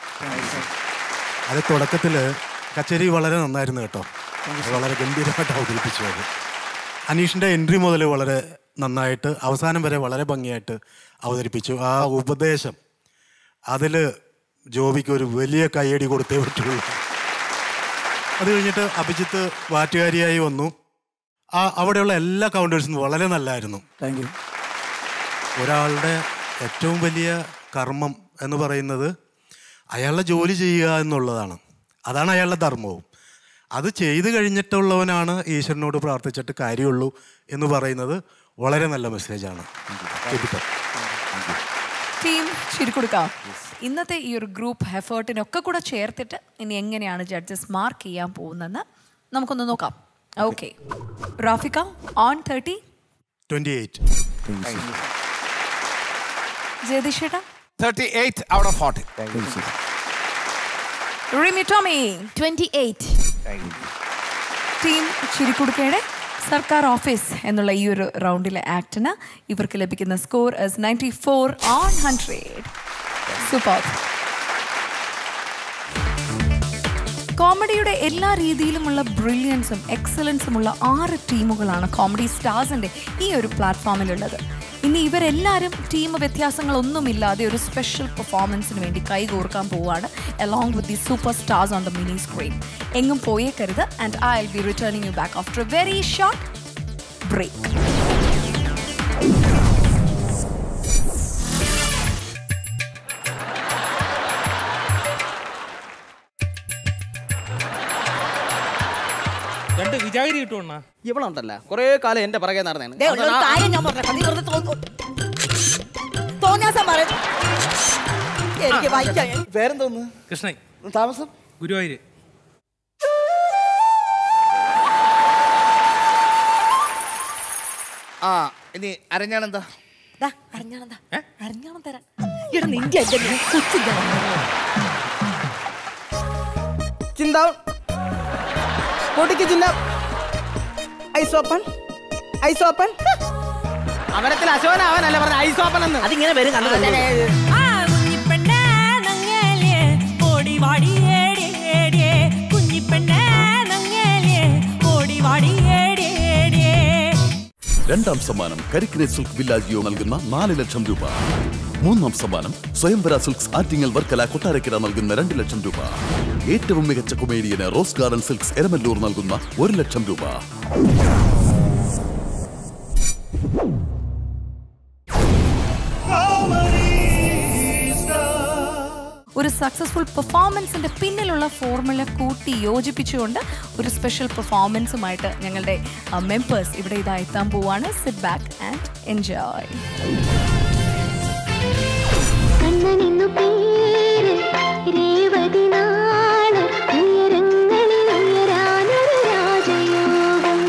അത് തുടക്കത്തിൽ കച്ചേരി വളരെ നന്നായിരുന്നു കേട്ടോ അത് വളരെ ഗംഭീരമായിട്ട് അവതരിപ്പിച്ചു അത് അനീഷിൻ്റെ എൻട്രി മുതൽ വളരെ നന്നായിട്ട് അവസാനം വരെ വളരെ ഭംഗിയായിട്ട് അവതരിപ്പിച്ചു ആ ഉപദേശം അതിൽ ജോബിക്ക് ഒരു വലിയ കയ്യടി കൊടുത്തേ പറ്റുള്ളൂ അത് കഴിഞ്ഞിട്ട് അഭിജിത്ത് വാറ്റുകാരിയായി വന്നു ആ അവിടെയുള്ള എല്ലാ കൗണ്ടേഴ്സും വളരെ നല്ലായിരുന്നു താങ്ക് യു ഒരാളുടെ ഏറ്റവും വലിയ കർമ്മം എന്ന് പറയുന്നത് അയാളുടെ ജോലി ചെയ്യുക എന്നുള്ളതാണ് അതാണ് അയാളുടെ ധർമ്മവും അത് ചെയ്തു കഴിഞ്ഞിട്ടുള്ളവനാണ് ഈശ്വരനോട് പ്രാർത്ഥിച്ചിട്ട് കാര്യമുള്ളൂ എന്ന് പറയുന്നത് വളരെ നല്ല മെസ്സേജാണ് കേൾപ്പിക്കാം ടീം ചുരുക്കൊടുക്കാം ഇന്നത്തെ ഈ ഒരു ഗ്രൂപ്പ് എഫേർട്ടിനൊക്കെ കൂടെ ചേർത്തിട്ട് ഇനി എങ്ങനെയാണ് ജഡ്ജസ് മാർക്ക് ചെയ്യാൻ പോകുന്നതെന്ന് നമുക്കൊന്ന് നോക്കാം ഓക്കെ റാഫിക ഓൺ തേർട്ടി ട്വൻറ്റി എയ്റ്റ് ജയതിഷേട്ടാ thirty eight out of forty Rimi Tomy twenty eight team ചിരിക്കുടുക്കയുടെ സർക്കാർ ഓഫീസ് എന്നുള്ള ഈ ഒരു റൗണ്ടിലെ ആക്ടിന് ഇവർക്ക് ലഭിക്കുന്ന score is ninety four on hundred super കോമഡിയുടെ എല്ലാ രീതിയിലുമുള്ള ബ്രില്യൻസും എക്സലൻസുമുള്ള ആറ് ടീമുകളാണ് കോമഡി സ്റ്റാർസിൻ്റെ ഈ ഒരു പ്ലാറ്റ്ഫോമിലുള്ളത് ഇനി ഇവരെല്ലാവരും ടീം വ്യത്യാസങ്ങളൊന്നുമില്ലാതെ ഒരു സ്പെഷ്യൽ പെർഫോമൻസിന് വേണ്ടി കൈകോർക്കാൻ പോവുകയാണ് along with the super stars on the mini screen എങ്ങും പോയേക്കരുത് and I will be returning you back after a very short break രണ്ട് വിജാഗിരി കിട്ടുവണ്ണ ഇവളുണ്ടല്ല കുറേ കാലം എന്റെ പുറകെ നടന്നേണ് ദേ, ഒരു കാര്യം ഞാൻ പറഞ്ഞേക്കാം. നീ വെറുതെ തോന്നു തോന്നിയാസം പറ എനിക്ക് വായിക്കാൻ പേരെന്തോന്ന് കൃഷ്ണൻ താമസം ഗുരുവായൂര് ആ ഇനി അരഞ്ഞാണെന്താ ദാ, അറിഞ്ഞാണെന്താ അറിഞ്ഞാണം തരാം എടാ നിന്റെ എന്റെ കൊച്ചിന്റെ ചിന്ത പൊട്ടിക്ക് ചിന്ത ഐസ് ഓപ്പൺ ഐസ് ഓപ്പൺ അവനത്തിൽ അശോകൻ അവനല്ല പറഞ്ഞ ഐസ് ഓപ്പൺ എന്ന് അതിങ്ങനെ വരും കണ്ടതല്ലേ ആ കുഞ്ഞിപ്പെണ്ണേ നങ്ങേലേ ഓടി വാടി ഏടിയേ കുഞ്ഞിപ്പെണ്ണേ നങ്ങേലേ ഓടി വാടി ഏടിയേ രണ്ടാം സമ്മാനം കരിക്കിനെ സിൽക്ക് വില്ലാജിയോ നൽകുന്ന നാല് ലക്ഷം രൂപ മൂന്നാം സമ്മാനം സ്വയംവര സിൽക്സ് ആറ്റിങ്ങൽ വർക്കല കൊട്ടാരക്കര നൽകുന്ന രണ്ട് ലക്ഷം രൂപ ഏറ്റവും മികച്ച കൊമേഡിയന് റോസ് ഗാർഡൻ സിൽക്സ് എരമല്ലൂർ നൽകുന്ന ഒരു ലക്ഷം രൂപ ഒരു സക്സസ്ഫുൾ പെർഫോമൻസിന്റെ പിന്നിലുള്ള ഫോർമുല കൂട്ടി യോജിപ്പിച്ചുകൊണ്ട് ഒരു സ്പെഷ്യൽ പെർഫോമൻസുമായിട്ട് ഞങ്ങളുടെ മെമ്പേഴ്സ് ഇവിടെ ഇതാ എത്താൻ പോവാണ് സിറ്റ് ബാക്ക് ആൻഡ് എൻജോയ് കണ്ണനിന്നു പേര് രേവതി നാള് ഉയരങ്ങളിൽ ഉയരാനൊരു രാജയോഗം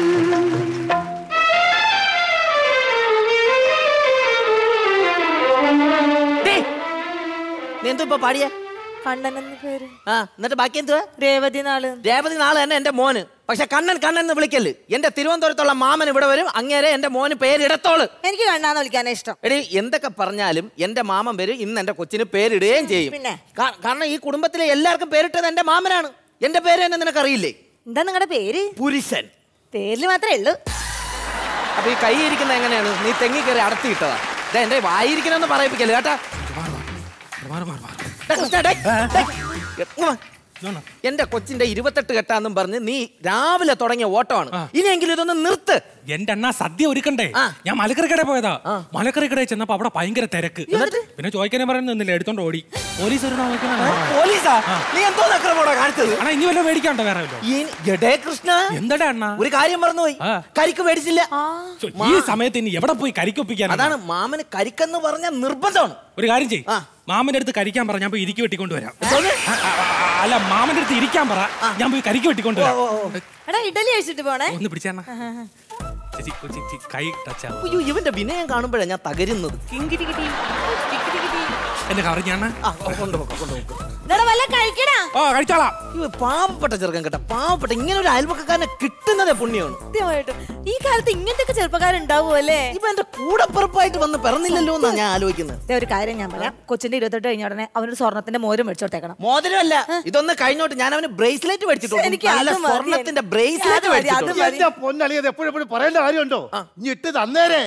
നീ എന്തോ ഇപ്പൊ പാടിയ കണ്ണൻ എന്ന് പേര് ആ എന്നിട്ട് ബാക്കി എന്തുവാ രേവതി നാള് രേവതി നാളെ തന്നെ എന്റെ മോന് പക്ഷെ കണ്ണൻ കണ്ണൻ എന്ന് വിളിക്കല് എന്റെ തിരുവനന്തപുരത്തുള്ള മാമൻ ഇവിടെ വരും അങ്ങേരെ എന്റെ മോന് പേരിടത്തോള് എനിക്ക് കണ്ണാന്ന് വിളിക്കാനാ ഇഷ്ടം എടി എന്തൊക്കെ പറഞ്ഞാലും എന്റെ മാമൻ വരും ഇന്ന് എന്റെ കൊച്ചിന് പേരിടുകയും ചെയ്യും പിന്നെ? കാ- കാരണം ഈ കുടുംബത്തിലെ എല്ലാവർക്കും പേരിട്ടത് എന്റെ മാമനാണ് എന്റെ പേര് തന്നെ നിനക്കറിയില്ലേ എന്താ നിങ്ങളുടെ പേര് പുരുഷൻ പേരിൽ മാത്രമേ ഉള്ളൂ അപ്പൊ ഈ കൈ ഇരിക്കുന്ന എങ്ങനെയാണ് നീ തെങ്ങി കയറി അടത്തിയിട്ടതാ ദേ, എന്റെ വായിരിക്കണമെന്ന് പറയിപ്പിക്കല്ലേ കേട്ടാ ഡേ, കൃഷ്ണ, ഡേ, ഡേ. ഇങ്ങ് വാ. എന്റെ കൊച്ചിന്റെ ഇരുപത്തെട്ട് കെട്ടാന്നും പറഞ്ഞ് നീ രാവിലെ തുടങ്ങിയ ഓട്ടമാണ് ഇനിയെങ്കിലും ഇതൊന്ന് നിർത്ത് എന്റെ അണ്ണ സദ്യ ഒരുക്കണ്ടേ ഞാൻ മലക്കറി കടയിൽ പോയതാ മലക്കറി കടയിൽ ചെന്നപ്പോ അവിടെ ഭയങ്കര തിരക്ക് പിന്നെ ചോദിക്കാനും പറയുന്നില്ല എടുത്തോണ്ട് ഓടി പോലീസ് ഒരു പോലീസാ നീ എന്തോ അക്രമോടാ കാണിച്ചത് അണ്ണാ ഇനി വല്ലതും മേടിക്കാണ്ടോ വേറെ വല്ലോ ഈ- എടേ കൃഷ്ണ എന്തടാ അണ്ണാ ഒരു കാര്യം മറന്നുപോയി കരിക്ക് മേടിച്ചില്ല ചോ, ഈ സമയത്ത് ഇനി എവിടെ പോയി കരിക്കൊപ്പിക്കാൻ അതാണ് മാമന് കരിക്കെന്ന് പറഞ്ഞ നിർബന്ധമാണ് ഒരു കാര്യം ചെയ് മാമന്റെ അടുത്ത് കരിക്കാൻ പറ ഞാൻ പോയി ഇരിക്കി വെട്ടിക്കൊണ്ട് വരാം ആ, ആ, ആ, അല്ല മാമന്റെ അടുത്ത് ഇരിക്കാൻ പറ ഞാൻ പോയി കരിക്ക് വെട്ടിക്കൊണ്ട് വരാം എടാ ഇഡലി കഴിച്ചിട്ട് പോണേ ഒന്ന് പിടിച്ചാ ചേച്ചി കൊച്ചി ചി- കൈ ടച്ച് ആവും അയ്യോ ഇവന്റെ വിനയം കാണുമ്പോഴാണ് ഞാൻ തകരുന്നത് എന്നെ കവറിഞ്ഞാണ് എടാ വല്ല കഴിക്കടാ ഓ കഴിച്ചോളാം ഇവ പാവപ്പെട്ട ചെറുക്കൻ കേട്ട പാവപ്പെട്ട ഇങ്ങനെ ഒരു അയൽപക്കക്കാരനെ കിട്ടുന്നതേ പുണ്യമാണ് സത്യമായിട്ടും ഈ കാലത്ത് ഇങ്ങനത്തെ ചെറുപ്പക്കാരുണ്ടാവോ അല്ലേ ഇവ എന്റെ കൂടപ്പിറപ്പായിട്ട് വന്ന് പിറന്നില്ലല്ലോ എന്നാ ഞാൻ ആലോചിക്കുന്നത് ദേ, ഒരു കാര്യം ഞാൻ പറയാം കൊച്ചിന്റെ ഇരുപത്തെട്ട് കഴിഞ്ഞ ഉടനെ അവനൊരു സ്വർണത്തിന്റെ മോരും മേടിച്ചു കൊടുത്തേക്കണം മോതിരമല്ല ഇതൊന്ന് കഴിഞ്ഞോട്ട് ഞാൻ അവന് ബ്രേസ്ലെറ്റ് മേടിച്ചിട്ടുണ്ട് എനിക്ക് നല്ല അത് മതി. സ്വർണത്തിന്റെ അത് ബ്രേസ്ലെറ്റ് മതി, അത് മേടിച്ചിട്ടുണ്ട് മതി. എന്റെ പൊന്നളിയത് എപ്പോഴും എപ്പോഴും പറയേണ്ട കാര്യമുണ്ടോ ഇനി ഇട്ട് തന്നേരെ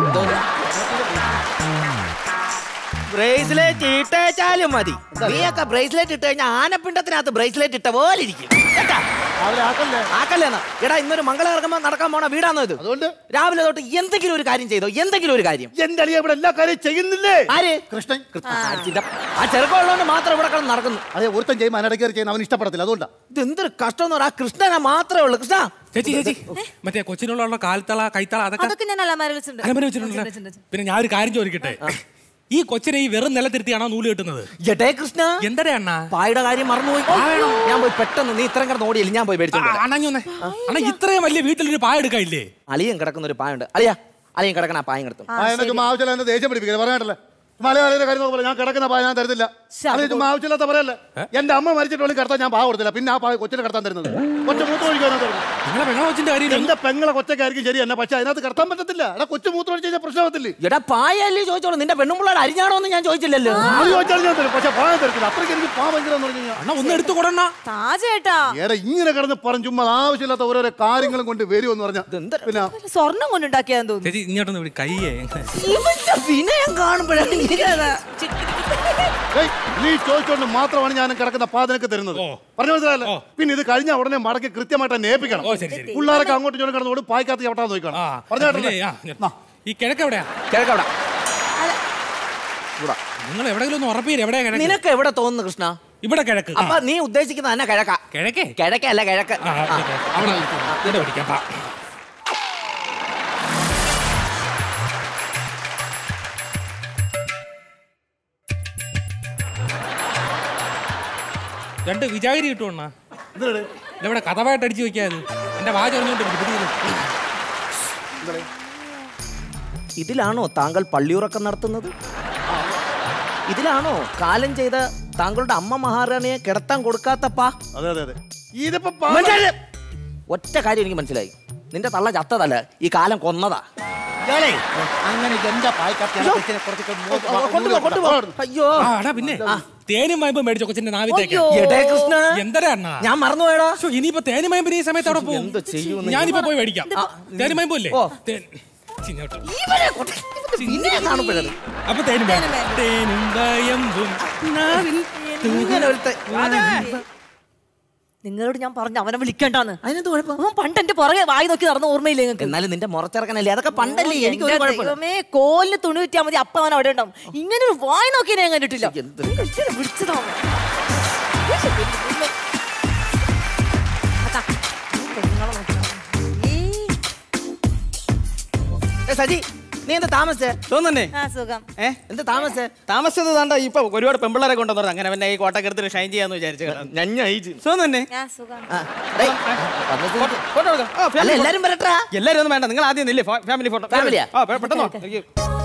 ബ്രേസ്ലെറ്റ് ഇട്ടേച്ചാലും മതി നീയൊക്കെ ബ്രേസ്ലെറ്റ് ഇട്ട് കഴിഞ്ഞാൽ ആനപ്പിണ്ടത്തിനകത്ത് ബ്രേസ്ലെറ്റ് ഇട്ട പോലെ ഇരിക്കും കേട്ടാ ആക്കല്ലേ എന്നാ എടാ ഇന്നൊരു മംഗളകർമ്മം നടക്കാൻ പോണ വീടാണോ ഇത് അതുകൊണ്ട് രാവിലെ തൊട്ട് എന്തെങ്കിലും ഒരു കാര്യം ചെയ്തോ എന്തെങ്കിലും ഒരു കാര്യം എന്റെ അളിയ ഇവിടെ എല്ലാ കാര്യം ചെയ്യുന്നില്ലേ ആര് കൃഷ്ണൻ ആ ചെറുക്കമുള്ളതുകൊണ്ട് മാത്രം ഇവിടെ കിടന്ന് നടക്കുന്നു അതെ ഒരുത്തൻ ചെയ്യുമ്പോൾ അതിനിടയ്ക്ക് ചെയ്യുന്ന അവൻ ഇഷ്ടപ്പെടത്തില്ല അതുകൊണ്ടാ ഇത് എന്തൊരു കഷ്ടം എന്ന് പറയാ കൃഷ്ണനെ മാത്രമേ ഉള്ളൂ കൃഷ്ണ ചേച്ചി ചേച്ചി മറ്റേ കൊച്ചിനുള്ള കാൽത്തള കൈത്തള അതൊക്കെ അതൊക്കെ ഞാൻ അലമാര വെച്ചിട്ടുണ്ട് അലമാര വെച്ചിട്ടുണ്ടല്ലോ പിന്നെ ഞാൻ ഒരു കാര്യം ചോദിക്കട്ടെ ഈ കൊച്ചിനെ ഈ വെറും നിലത്തിരുത്തിയാണോ നൂല് കെട്ടുന്നത് എടേ കൃഷ്ണ എന്തടേ അണ്ണാ പായുടെ കാര്യം മറന്നുപോയി ഞാൻ പോയി പെട്ടെന്ന് നീ ഇത്രയും കിടന്ന് ഓടിയില്ല ഞാൻ പോയി മേടിച്ചോണ്ട് വരാം. അണ്ണഞ്ഞൊന്നേ അണ്ണാ ഇത്രയും വലിയ വീട്ടിലൊരു പായ എടുക്കാനില്ലേ അളിയൻ കിടക്കുന്ന ഒരു പായുണ്ട് അളിയാ അളിയൻ കിടക്കണ ആ പായം കിടത്തും ആ എന്നെ ചുമ്മാ ആവശ്യമില്ല എന്നെ ദേഷ്യം പിടിപ്പിക്കില്ല പറഞ്ഞിട്ടല്ലേ മലയാളിയുടെ കാര്യം പോലെ ഞാൻ കിടക്കുന്ന പായ ഞാൻ തരുന്നില്ല അത് ചുമ്മാ ആവശ്യമില്ലാത്ത പറയല്ലേ എന്റെ അമ്മ മരിച്ചിട്ട് പോലും കിടത്താൻ ഞാൻ പാവ കൊടുത്തില്ല പിന്നെ ആ പായ കൊച്ചിനെ കിടത്താൻ തരുന്നത് കൊച്ചു മൂത്ത് ഒഴിക്കാൻ നിങ്ങളെ പെങ്ങളെ കൊച്ചിന്റെ കാര്യം എന്റെ പെങ്ങളെ കൊച്ചൊക്കെയായിരിക്കും ശരി എന്നെ പക്ഷെ അതിനകത്ത് കിടത്താൻ പറ്റത്തില്ല എടാ കൊച്ചു മൂത്ത് ഒഴിച്ച് കഴിഞ്ഞാൽ പ്രശ്നമാകത്തില്ലേ എടാ പായല്ലേ ചോദിച്ചോളൂ നിന്റെ പെണ്ണുമ്പിള്ളയുടെ അരിഞ്ഞാണോ എന്ന് ഞാൻ ചോദിച്ചില്ലല്ലോ അത് ചോദിച്ചാൽ ഞാൻ തരും പക്ഷെ പായ തരത്തില്ല അത്രയ്ക്ക് എനിക്ക് പാവ ഭയങ്കര എന്ന് പറഞ്ഞു കഴിഞ്ഞാൽ അണ്ണാ ഒന്ന് എടുത്തു കൊടണ്ണ താജേട്ടാ എടാ ഇങ്ങനെ കിടന്ന് പറഞ്ഞു ചുമ്മാ ആവശ്യമില്ലാത്ത ഓരോരോ കാര്യങ്ങളും കൊണ്ട് വരുമെന്ന് പറഞ്ഞാൽ പിന്നെ സ്വർണം കൊണ്ടുണ്ടാക്കിയാന്ന് തോന്നുന്നു ചേച്ചി ഇങ്ങോട്ടൊന്ന് വിളി കയ്യേ ഇവന്റെ വിനയം കാണുമ്പോഴാണ് എനിക്കത് ഏയ്, നീ ചോദിച്ചോണ്ട് മാത്രമാണ് ഞാൻ കിടക്കുന്ന പാതനക്ക് തരുന്നത് പറഞ്ഞു മനസ്സിലായല്ലോ പിന്നെ ഇത് കഴിഞ്ഞ ഉടനെ മടക്കി കൃത്യമായിട്ട് തന്നെ ഏൽപ്പിക്കണം പിള്ളേരൊക്കെ അങ്ങോട്ടും ഇങ്ങോട്ടും കിടന്നോട് പായ്ക്കകത്ത് ചവിട്ടാൻ നോക്കണം പറഞ്ഞു പിന്നെ, ആ, ഞാൻ- ഈ കിഴക്ക് എവിടെയാ കിഴക്കവിടെ നിങ്ങൾ എവിടെയെങ്കിലും ഒന്ന് ഉറപ്പില്ല എവിടെയാ കിഴക്ക് നിനക്ക് എവിടെ തോന്നുന്നു കൃഷ്ണ ഇവിടെ കിഴക്ക് അപ്പൊ നീ ഉദ്ദേശിക്കുന്ന തന്നെ കിഴക്ക കിഴക്കേ കിഴക്കല്ല കിഴക്ക് ആ, ഓക്കേ, ഓക്കേ. അവിടെ ഇവിടെ പിടിക്കാം പാ. രണ്ട് വിചാരി കിട്ടുവണ്ണ ഇവിടെ കഥവായിട്ട് അടിച്ചു വെക്കാത് എന്റെ വാ ചൊറിഞ്ഞോണ്ട് ഇതിലാണോ താങ്കൾ പള്ളിയുറക്കം നടത്തുന്നത് ഇതിലാണോ കാലം ചെയ്ത താങ്കളുടെ അമ്മ മഹാറാണിയെ കിടത്താൻ കൊടുക്കാത്തപ്പാ അതെ അതെ അതെ ഇതിപ്പോ മനസ്സിലായി. ഒറ്റ കാര്യം എനിക്ക് മനസ്സിലായി നിന്റെ തള്ള ചത്തതല്ല ഈ കാലം കൊന്നതാ ഇയാളെ അങ്ങനെ എന്റെ പായ്ക്കകത്ത് ഞാൻ കൊച്ചിനെ കുറച്ചൊക്കെ മൂ- കൊണ്ടുപോ കൊണ്ടുപോ അയ്യോ ആ, എടാ പിന്നെ തേനും മയമ്പും മേടിച്ചോ കൊച്ചിന്റെ നാവിത്തേക്ക് അയ്യോ. എടേ കൃഷ്ണ. എന്തരാ അണ്ണാ ഞാൻ മറന്നുപോയടാ ശ്ശോ, ഇനിയിപ്പോ തേനും മയമ്പിന് ഈ സമയത്ത് അവിടെ പോകും എന്ത് ചെയ്യൂന്ന് ഞാനിപ്പോ പോയി മേടിക്കാം തേനും മയമ്പും അല്ലേ ഓ. തേൻ- ചിന്നോട്ട്. ഇവനെ കാണുമ്പോഴത് അപ്പൊ തേനും മയമ്പും. തേനും മയമ്പും നാവിൽ ഇങ്ങനെ ഒരുത്തൻ. നിങ്ങളോട് ഞാൻ പറഞ്ഞു അവനെ വിളിക്കണ്ടാന്ന് അതിനെന്ത് കുഴപ്പം അവൻ പണ്ട് എന്റെ പുറകെ വായി നോക്കി നടന്ന ഓർമ്മയില്ലേ നിങ്ങൾക്ക് എന്നാലും നിന്റെ മുറച്ചിറക്കനല്ലേ അതൊക്കെ പണ്ടല്ലേ എനിക്ക് ഒരു എന്റെ കുഴപ്പമില്ല ദൈവമേ കോലിന് തുണി വിറ്റാ മതി അപ്പ അവൻ അവിടെ ഉണ്ടാവും ഇങ്ങനെ ഒരു വായി നോക്കി ഞാൻ കണ്ടിട്ടില്ല വിളിച്ചതാ അവൻ. അതാ, ഈ പെണ്ണുങ്ങളെ നോക്കി. ഏ, സജി നീ എന്താ താമസിച്ചേ തോന്നന്നെ ആ സുഖം ഏ എന്താ താമസിച്ചേ താമസിച്ചത് താണ്ട ഇപ്പൊ ഒരുപാട് പെമ്പിള്ളേരെ കൊണ്ടുവന്നു അങ്ങനെ അവന്റെ ഈ കോട്ടക്കെടുത്ത് ഷൈൻ ചെയ്യാന്ന് വിചാരിച്ചു തോന്നന്നെ ആ സുഖം ഫോട്ടോ എടുക്കാം ആ, family അല്ല, photo. എല്ലാരും വരട്ടാ എല്ലാരും ഒന്നും വേണ്ട നിങ്ങൾ ആദ്യം നില്ലേ ഫാമിലി ഫോട്ടോ ഫാമിലിയാ? ആ പെ- പെട്ടെന്നോ എനിക്ക്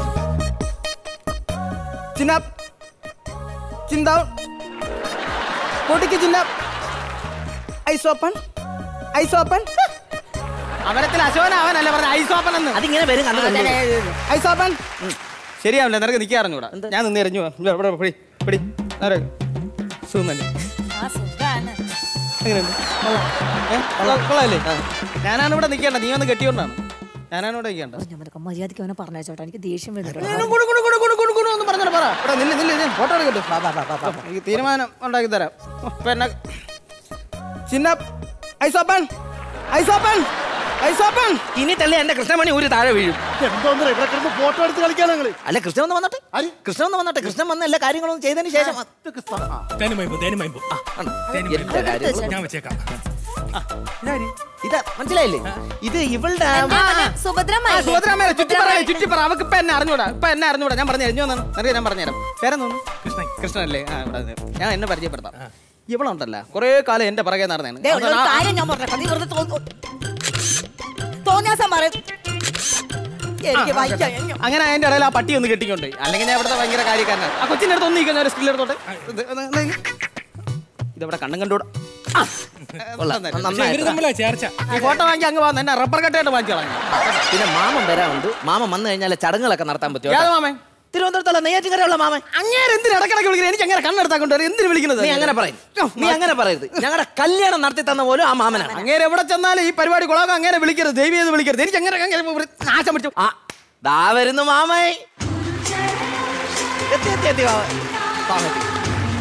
ചിന്ന ചിന്ത പൊട്ടിക്ക് ചിന്ന ഐസ് ഓപ്പൺ ഐസ് ഓപ്പൺ അവരത്തിൽ അശോകൻ അവനല്ല പറഞ്ഞ ഐസ് ഓപ്പൺ എന്ന് അതിങ്ങനെ വരും കണ്ടതല്ലേ? ഐസ് ഓപ്പൺ ശരിയാവില്ല നിനക്ക് നിൽക്കാൻ അറിഞ്ഞൂടാ ഞാൻ നിന്ന് എറിഞ്ഞു ഇവിടെ പിടി പിടി നേരെ സുഖം തന്നെ ആ സുഖാണ് എങ്ങനെയുണ്ട് കൊള്ളാം. ഏ? കൊള്ളാം- കൊള്ളാല്ലേ ഞാനാണ് ഇവിടെ നിൽക്കേണ്ട നീ ഒന്ന് കെട്ടിയോണ്ടാണ് ഞാനാണ് ഇവിടെ നിൽക്കേണ്ട ഞാൻ നിനക്ക് മര്യാദയ്ക്ക് അവനെ പറഞ്ഞേച്ചോട്ടെ എനിക്ക് ദേഷ്യം കുണു, കുണു, കുണു, കുണു, കുണു, കുണു, കുണു എന്ന് പറഞ്ഞോളൂ, പറ. ഇവിടെ നില്ല്, നില്ല്, ഞാൻ ഫോട്ടോ എടുക്കട്ടെ. എനിക്ക് തീരുമാനം ഉണ്ടാക്കി തരാം ഓ, പിന്നെ ചിന്ന eyes open eyes open eyes open ഇനി തള്ളി എന്റെ കൃഷ്ണമണി ഒരു താഴെ വീഴും എന്തോന്ന് ഇവിടെ കിടന്ന് ഫോട്ടോ എടുത്ത് കളിക്കാൻ നിങ്ങള് അല്ല കൃഷ്ണൻ ഒന്ന് വന്നോട്ടെ കൃഷ്ണൻ ഒന്ന് വന്നോട്ടെ കൃഷ്ണൻ വന്ന എല്ലാ കാര്യങ്ങളും ചെയ്തതിന് ശേഷം തേനും മയമ്പും തേനും മയമ്പും തേനും എല്ലാ മയമ്പും. കാര്യങ്ങളും ഞാൻ വെച്ചേക്കാം ഇത് മനസ്സിലായില്ലേ ഇത് ഇവളുടെ സുഭദ്രമ്മ ആ, സുഭദ്രാമ്മേനെ ചുറ്റിപ്പറ ചുറ്റിപ്പറ അവക്ക് ഇപ്പൊ എന്നെ അറിഞ്ഞൂടാ ഇപ്പൊ എന്നെ അറിഞ്ഞൂടാ ഞാൻ പറഞ്ഞു എറിഞ്ഞു വന്നാണ് നിനക്ക് ഞാൻ പറഞ്ഞുതരാം പേരെന്തോന്നു കൃഷ്ണൻ കൃഷ്ണനല്ലേ ആ ഇവിടെ നിന്ന്. ഞാൻ എന്നെ പരിചയപ്പെടുത്താം ഇവളുണ്ടല്ല കുറേ കാലം എന്റെ പുറകെ നടന്നേണ് ദേ, ഒരു കാര്യം ഞാൻ പറഞ്ഞേക്കാം നീ വെറുതെ തോന്നു തോന്നിയാസം പറയും എനിക്ക് വായിക്കാം അങ്ങനെ അതിന്റെ ഇടയിൽ ആ പട്ടി ഒന്ന് കെട്ടിക്കൊണ്ട് അല്ലെങ്കിൽ ഞാൻ ഇവിടുത്തെ ഭയങ്കര കാര്യക്കാരനാണ് ആ കൊച്ചിന്റെ അടുത്ത് ഒന്ന് നിൽക്കുന്ന ഒരു സ്കിൽ എടുത്തോട്ടെ ഇത് ഒന്ന് ഒന്ന് നിക്ക്. ഇതവിടെ കണ്ണും കണ്ടൂടാ ആ. കൊള്ളാം. നന്നായി. നന്നായി. ഇവര് തമ്മിലാ ചേർച്ച ഈ ഫോട്ടോ വാങ്ങി അങ്ങ് വന്ന് എന്നെ റബ്ബർ കട്ടായിട്ട് വാങ്ങിച്ചു കളഞ്ഞു പിന്നെ മാമൻ വരാറുണ്ട് മാമൻ വന്നു കഴിഞ്ഞാൽ ചടങ്ങുകളൊക്കെ നടത്താൻ പറ്റുമോ ഏത് മാമൻ തിരുവനന്തപുരത്തുള്ള നെയ്യാറ്റിൻകരയുള്ള മാമൻ അങ്ങേരെ എന്തിനാ ഇടക്കിടക്ക് വിളിക്കുന്നത് എനിക്ക് അങ്ങനെ കണ്ണെടുത്താ കൊണ്ടുവരും എന്തിനു വിളിക്കുന്നത് നീ അങ്ങനെ പറയും നീ അങ്ങനെ പറയരുത് ഞങ്ങളുടെ കല്യാണം നടത്തി തന്ന പോലും ആ മാമനാണ് അങ്ങേരെ എവിടെ ചെന്നാലും ഈ പരിപാടി കുളാകം അങ്ങനെ വിളിക്കരുത് ദൈവം ചെയ്ത് വിളിക്കരുത് എനിക്ക് അങ്ങനെ അങ്ങനെ ഒരു നാശം പിടിച്ചു ആ ദാ വരുന്നു മാമേ എത്തി എത്തി എത്തി മാമൻ മാമൻ എത്തി.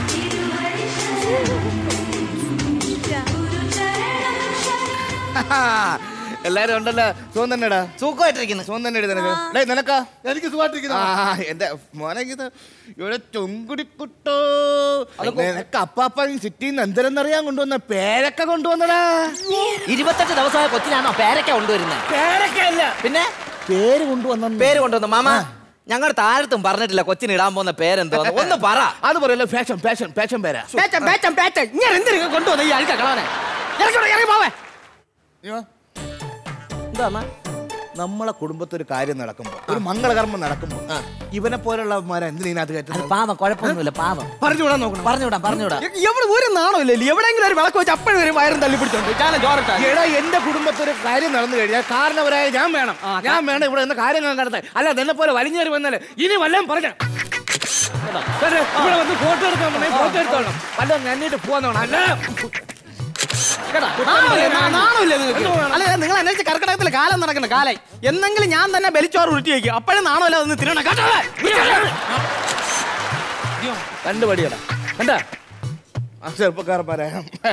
എല്ലാരും ഉണ്ടല്ലോ സുഖം തന്നെടാ സുഖമായിട്ടിരിക്കുന്നു സുഖം തന്നെ നിനക്ക് ഡേ നിനക്കാ എനിക്ക് സുഖമായിട്ടിരിക്കുന്നു ആ എന്റെ മോനെ ഇത് ഇവിടെ ചൊങ്കുടിക്കുട്ടോ നിനക്ക് അപ്പാപ്പ സിറ്റിയിൽ നിന്ന് എന്തെന്നറിയാൻ കൊണ്ടുവന്ന പേരൊക്കെ കൊണ്ടുവന്നടാ ഇരുപത്തെട്ട് ദിവസമായ കൊച്ചിനാണോ പേരൊക്കെ കൊണ്ടുവരുന്നത് പേരൊക്കെയല്ല പിന്നെ പേര് കൊണ്ടുവന്ന പേര് കൊണ്ടുവന്നു മാമ ഞങ്ങളുടെ താഴത്തും പറഞ്ഞിട്ടില്ല കൊച്ചിന് ഇടാൻ പോകുന്ന പേരെന്തോ ഒന്ന് പറ അത് പറയല്ലോ ഫാഷൻ ഫാഷൻ ഫാഷൻ പേരാ പേച്ചൻ പേച്ചൻ പേച്ചൻ ഇങ്ങനെ എന്തിനു കൊണ്ടുവന്ന ഈ അഴുക്ക കളവനെ ഇറക്കി വിട്, ഇറങ്ങി പോവേ എന്താ നമ്മളെ കുടുംബത്തിൽ ഒരു കാര്യം നടക്കുമ്പോ ഒരു മംഗളകർമ്മം നടക്കുമ്പോ ഇവനെ പോലുള്ളവന്മാരെ എന്തിനകത്ത് കയറ്റുന്നത് പാവം കുഴപ്പമൊന്നുമില്ല പാവം പറഞ്ഞുവിടാൻ നോക്കണം പറഞ്ഞുവിടാം പറഞ്ഞുവിടാം എ- എവിടെ ഒരു നാണോ ഇല്ലല്ലോ എവിടെയെങ്കിലും ഒരു വിളക്ക് വെച്ച് അപ്പോഴും ഒരു വയറും തള്ളി പിടിച്ചോണ്ട് ഞാൻ ചോരട്ടെ എടാ എന്റെ കുടുംബത്തിൽ ഒരു കാര്യം നടന്നു കഴിഞ്ഞാൽ കാരണവരായ ഞാൻ വേണം ഞാൻ വേണം ഇവിടെ നിന്ന് കാര്യങ്ങൾ നടത്താൻ അല്ല എന്നെ പോലെ വലിഞ്ഞേറി വന്നാല് ഇനി വല്ലതും പറഞ്ഞ ഇവിടെ വന്ന് ഫോട്ടോ എടുക്കാൻ പറഞ്ഞാൽ ഫോട്ടോ എടുത്തോളണം വല്ലതും നന്നിട്ട് പോവാന്നോണം അല്ല കേട്ടാ നാണമില്ലേ? നാ- നാണമില്ലേ നിങ്ങൾക്ക്? അല്ല നിങ്ങൾ അന്വേഷിച്ച് കർക്കിടകത്തിലെ കാലം നടക്കുന്ന കാലായി എന്നെങ്കിലും ഞാൻ തന്നെ ബലിച്ചോറ് ഉരുട്ടി വയ്ക്കും അപ്പോഴും നാണമില്ല ഒന്ന് തിരണം കേട്ടോ കണ്ടുപടിയടാ കണ്ടാ ആ ചെറുപ്പക്കാരന്മാരെ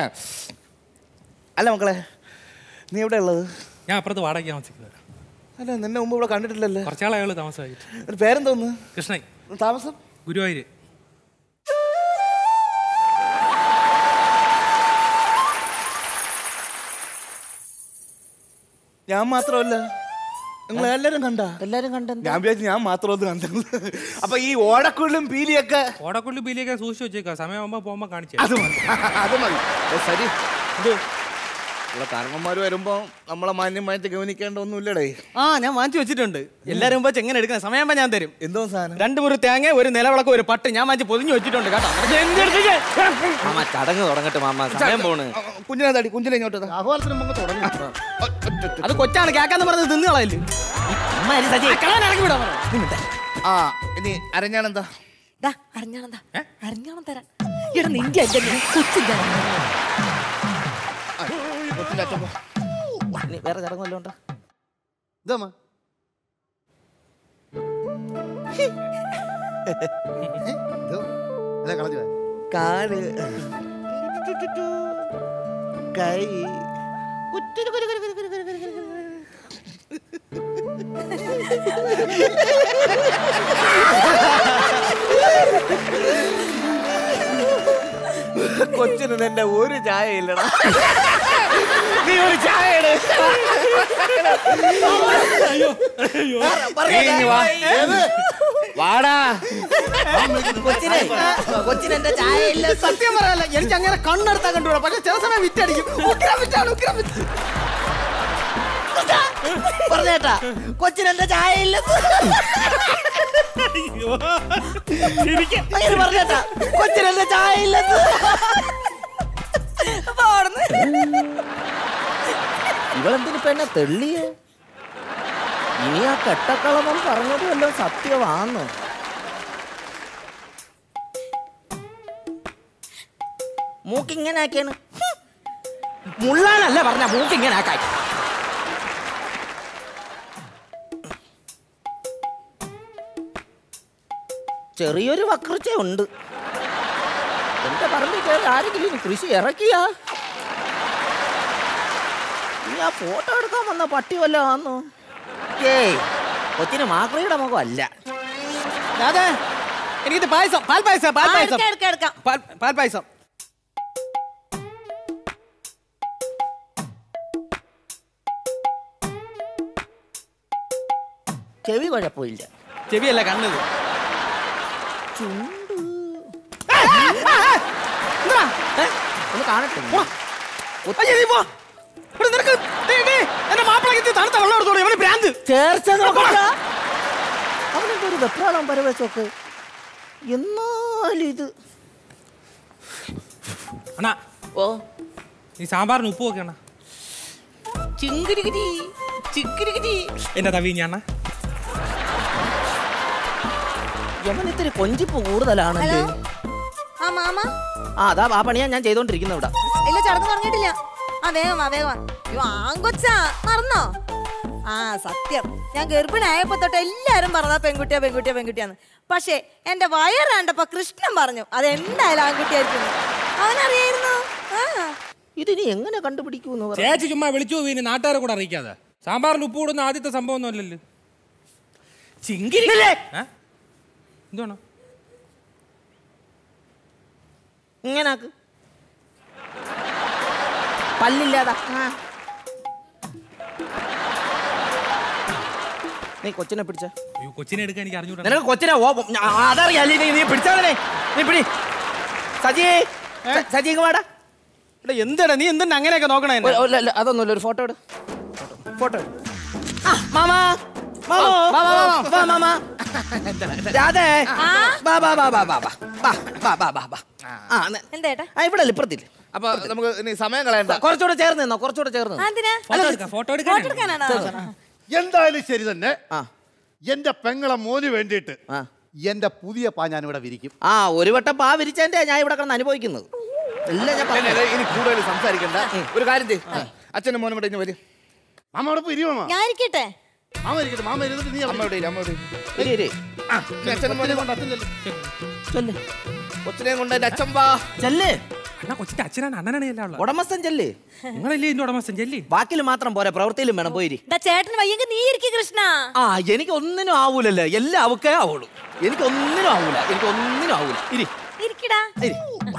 അല്ല മക്കളെ നീ എവിടെ ഉള്ളത് ഞാൻ അപ്പുറത്ത് വാടകയ്ക്ക് താമസിക്കുന്നത് അല്ല നിന്നെ മുമ്പ് ഇവിടെ കണ്ടിട്ടില്ലല്ലോ കുറച്ചാളെ അയാൾ താമസമായിട്ട് ഒരു പേരെന്തോന്ന് കൃഷ്ണൻ താമസം ഗുരുവായൂര് ഞാൻ മാത്രമല്ല നിങ്ങൾ എല്ലാരും കണ്ട എല്ലാരും കണ്ട ഞാൻ വിചാരിച്ചു ഞാൻ മാത്രം കണ്ടത് അപ്പൊ ഈ ഓടക്കുള്ളും പീലിയൊക്കെ ഓടക്കുള്ളി ബീലിയൊക്കെ സൂക്ഷിച്ചു വെച്ചേക്കാം സമയമാകുമ്പോ പോകുമ്പോ കാണിച്ചു അത് മതി അത് മതി ഏ, സരി ഇത് ഇവിടെ കാരണന്മാർ വരുമ്പോ നമ്മളെ മാന്യമായിട്ട് ഗവനിക്കേണ്ട ഒന്നുമില്ലടേ ആ ഞാൻ വാങ്ങിച്ചു വെച്ചിട്ടുണ്ട് എല്ലാരും മുമ്പ് എങ്ങനെ എടുക്കുന്ന സമയമാകുമ്പോ ഞാൻ തരും എന്തോ സാധനം രണ്ട് മുറി തേങ്ങ ഒരു നിലവിളക്ക് ഒരു പട്ട് ഞാൻ വാങ്ങിച്ച് പൊതിഞ്ഞു വെച്ചിട്ടുണ്ട് കേട്ടോ എന്റെ അടുത്തേക്ക് മാമ ചടങ്ങ് തുടങ്ങട്ടെ മാമ സമയം പോണ് കുഞ്ഞിനെ തടി കുഞ്ഞിനെ ഇങ്ങോട്ട് ആഹ്വാനത്തിന് നമുക്ക് തുടങ്ങി അത് കൊച്ചാണ് കേക്കാന്ന് പറഞ്ഞത് തിന്നു കളയില്ലേ അമ്മ അരി സജി ഇറക്കി വിടാൻ പറഞ്ഞു ആ ഇനി അരഞ്ഞാണെന്താ ദാ, അറിഞ്ഞാണെന്താ അറിഞ്ഞാണം തരാം എടാ നിന്റെ അല്ലേ കൊച്ചിന്റെ കൊച്ചിന്റെ അച്ഛൻ പോ. ഇനി വേറെ ചടങ്ങ് വല്ലതും ഉണ്ടോ ഇതമ്മ അല്ല കളഞ്ഞു പോയെ. കാല് കൈ കൊച്ചിന് നിന്റെ ഒരു ചായ ഇല്ലടാ നീ ഒരു ചായ ഇട്. നീ ഇങ്ങ് വാ. വാടാ കൊച്ചിനെ കൊച്ചിന് എന്റെ ചായ ഇല്ല സത്യം പറയാല്ല എനിക്ക് അങ്ങനെ കണ്ണെടുത്താ കണ്ടുകൂടാ പക്ഷെ ചില സമയം വിറ്റടിക്കും ഉഗ്രം വിറ്റാണ് ഉഗ്രം വിറ്റ് പറഞ്ഞേട്ടാ കൊച്ചിന് എന്റെ ചായ ഇല്ല അങ്ങനെ പറഞ്ഞേട്ടാ കൊച്ചിന് എന്റെ ചായ ഇല്ല ഇവളെന്തിനു ഇപ്പൊ എന്നെ തെള്ളിയേ ഇനി ആ കെട്ടക്കളവൻ പറഞ്ഞത് വല്ലതും സത്യമാന്ന് മൂക്കിങ്ങനെ ആക്കിയാണ് മുള്ളാനല്ല പറഞ്ഞ മൂക്ക് ഇങ്ങനെ ആക്കാൻ ചെറിയൊരു വക്രച്ച ഉണ്ട് എന്റെ പറമ്പിൽ കയറി ആരെങ്കിലും ഇനി കൃഷി ഇറക്കിയാ നീ ആ ഫോട്ടോ എടുക്കാൻ വന്ന പട്ടി വല്ല ആന്നോ ഏയ് കൊച്ചിന് മാക്രിയുടെ മുഖം അല്ല അതെ എനിക്കിത് പായസം പാൽ പായസം പാൽ ആ, പായസം എടുക്കാം, എടുക്കാം, എടുക്കാം. പാൽ പാൽ പായസം ചെവി കുഴപ്പമില്ല ചെവിയല്ല കണ്ണത് ചുണ്ട് എന്താ? ഏ? ഒന്ന് കാണട്ടെ അയ്യോ, നീ പോ. ഇവിടെ നിനക്ക് ദേ, ദേ, എന്റെ മാപ്പിളക്ക് ഇത് തണുത്ത വെള്ളം എടുത്തോളൂ ഇവന് ഭ്രാന്ത് ചേർച്ച നോക്കണ്ട അവനെന്താ ഒരു വെപ്രാളം പരവേശമൊക്കെ എന്നാലും ഇത് അണ്ണാ ഓ ഈ സാമ്പാറിന് ഉപ്പ് ഒക്കെ അണ്ണാ ചിങ്കിരികിരി ചിക്കിരികിരി എന്റെ തവി ഞാൻ യമൻ ഇത്തിരി കൊഞ്ചിപ്പ് കൂടുതലാണല്ലേ ആ മാമ ആ അതാ ആ പണിയാ ഞാൻ ചെയ്തോണ്ടിരിക്കുന്നത് ഇവിടെ ഇല്ല ചടങ്ങ് തുടങ്ങിയിട്ടില്ല ആ വേഗം വാ വേഗം വാ അയ്യോ ആങ്കൊച്ചാ മറന്നോ ആ സത്യം ഞാൻ ഗർഭിണിയായപ്പോ തൊട്ട് എല്ലാരും പറഞ്ഞതാ പെൺകുട്ടിയാ പെൺകുട്ടിയാ പെൺകുട്ടിയാന്ന് പക്ഷേ എന്റെ വയറ് കണ്ടപ്പോ കൃഷ്ണൻ പറഞ്ഞു അത് എന്തായാലും ആൺകുട്ടിയായിരിക്കും അവനറിയായിരുന്നു ആ ഇതിനി എങ്ങനെ കണ്ടുപിടിക്കൂന്ന് പറ ചേച്ചി ചുമ്മാ വിളിച്ചു പോയി ഇനി നാട്ടുകാരെ കൂടെ അറിയിക്കാതെ സാമ്പാറിൽ ഉപ്പ് കൂടുന്ന ആദ്യത്തെ സംഭവം ഒന്നും അല്ലല്ലോ ചിങ്കിരി ഏ? എന്തുവാണ് ഇങ്ങനെ ആക്ക്. പല്ലില്ലാതാ നീ കൊച്ചിനെ പിടിച്ച അയ്യോ കൊച്ചിനെ എടുക്കാൻ എനിക്ക് അറിഞ്ഞൂടാ നിനക്ക് കൊച്ചിനെ ഓ ആ, അതറിയാലേ നീ നീ പിടിച്ചാലേ നീ പിടി സജി സ- സജി ഇങ്ങ് വാടാ എടാ എന്താണ് നീ എന്തിനാ അങ്ങനെയൊക്കെ നോക്കണേ എന്നെ? ഒരു- ഒരു- അല്ല, അതൊന്നുമില്ല ഒരു ഫോട്ടോ എടു ഫോട്ടോ എടു. ആ, മാമാ മാമോ വാ, വാ, വാ, വാ. വാ മാമാ രാധേ വാ വാ വാ വാ വാ വാ വാ വാ വാ വാ വാ ആ ന- എന്തേട്ടാ ആ ഇവിടെ ഇപ്പുറത്തില്ല അപ്പൊ നമുക്ക് ഇനി സമയം കളയണ്ട കുറച്ചുകൂടെ ചേർന്ന് നിന്നോ കുറച്ചുകൂടെ ചേർന്ന് നിന്നോ. എന്തിനാ ഫോട്ടോ എടുക്കാം ഫോട്ടോ ഫോട്ടോ എടുക്കാൻ എടുക്കാനാണോ എന്തായാലും ശരി തന്നെ ആ എന്റെ പെങ്ങളെ മോന് വേണ്ടിയിട്ട് ആ എന്റെ പുതിയ പാ ഞാൻ ഇവിടെ വിരിക്കും ആ ഒരു വട്ടം പാ വിരിച്ചതിന്റെ ഞാൻ ഇവിടെ കിടന്ന് അനുഭവിക്കുന്നത് എല്ലാം ഞാൻ ഇല്ല, പറഞ്ഞു ഇല്ല, ഇനി കൂടുതൽ സംസാരിക്കണ്ട ഒരു കാര്യം ചെയ്യ് അച്ഛനും മോനും ഇവിടെ ഇനി വരും മാമ അവിടെ പോയി ഇരിക്കും മാമ ഞാൻ ഇരിക്കട്ടെ മാമ ഇരിക്കട്ടെ മാമ ഇരുന്നിട്ട് നീ അമ്മ ഇവിടെ ഇരി, അമ്മ ഇവിടെ ഇരി. ഇരി, ഇരി. ആ, ഇനി അച്ഛനും മോനും കൊണ്ട് ചെല്ല് കൊച്ചിനെയും കൊണ്ട് എന്റെ അച്ഛൻ വാ ചെല്ല് അണ്ണാ കൊച്ചിന്റെ അച്ഛനാണ് അണ്ണനാണ് എല്ലാം ഉള്ളത് ഉടമസ്ഥൻ ചെല്ല് നിങ്ങളല്ലേ ഇതിന്റെ ഉടമസ്ഥൻ ചെല്ലി വാക്കിൽ മാത്രം പോരാ പ്രവൃത്തിയിലും വേണം പോയിരി ദാ ചേട്ടന് വയ്യെങ്കിൽ നീ ഇരിക്കും കൃഷ്ണ ആ എനിക്ക് ഒന്നിനും ആവൂലല്ലോ എല്ലാം അവക്കേ ആവുള്ളൂ എനിക്ക് ഒന്നിനും ആവൂല എനിക്ക് ഒന്നിനും ആവൂല ഇരി ഇരിക്കടാ ഇരി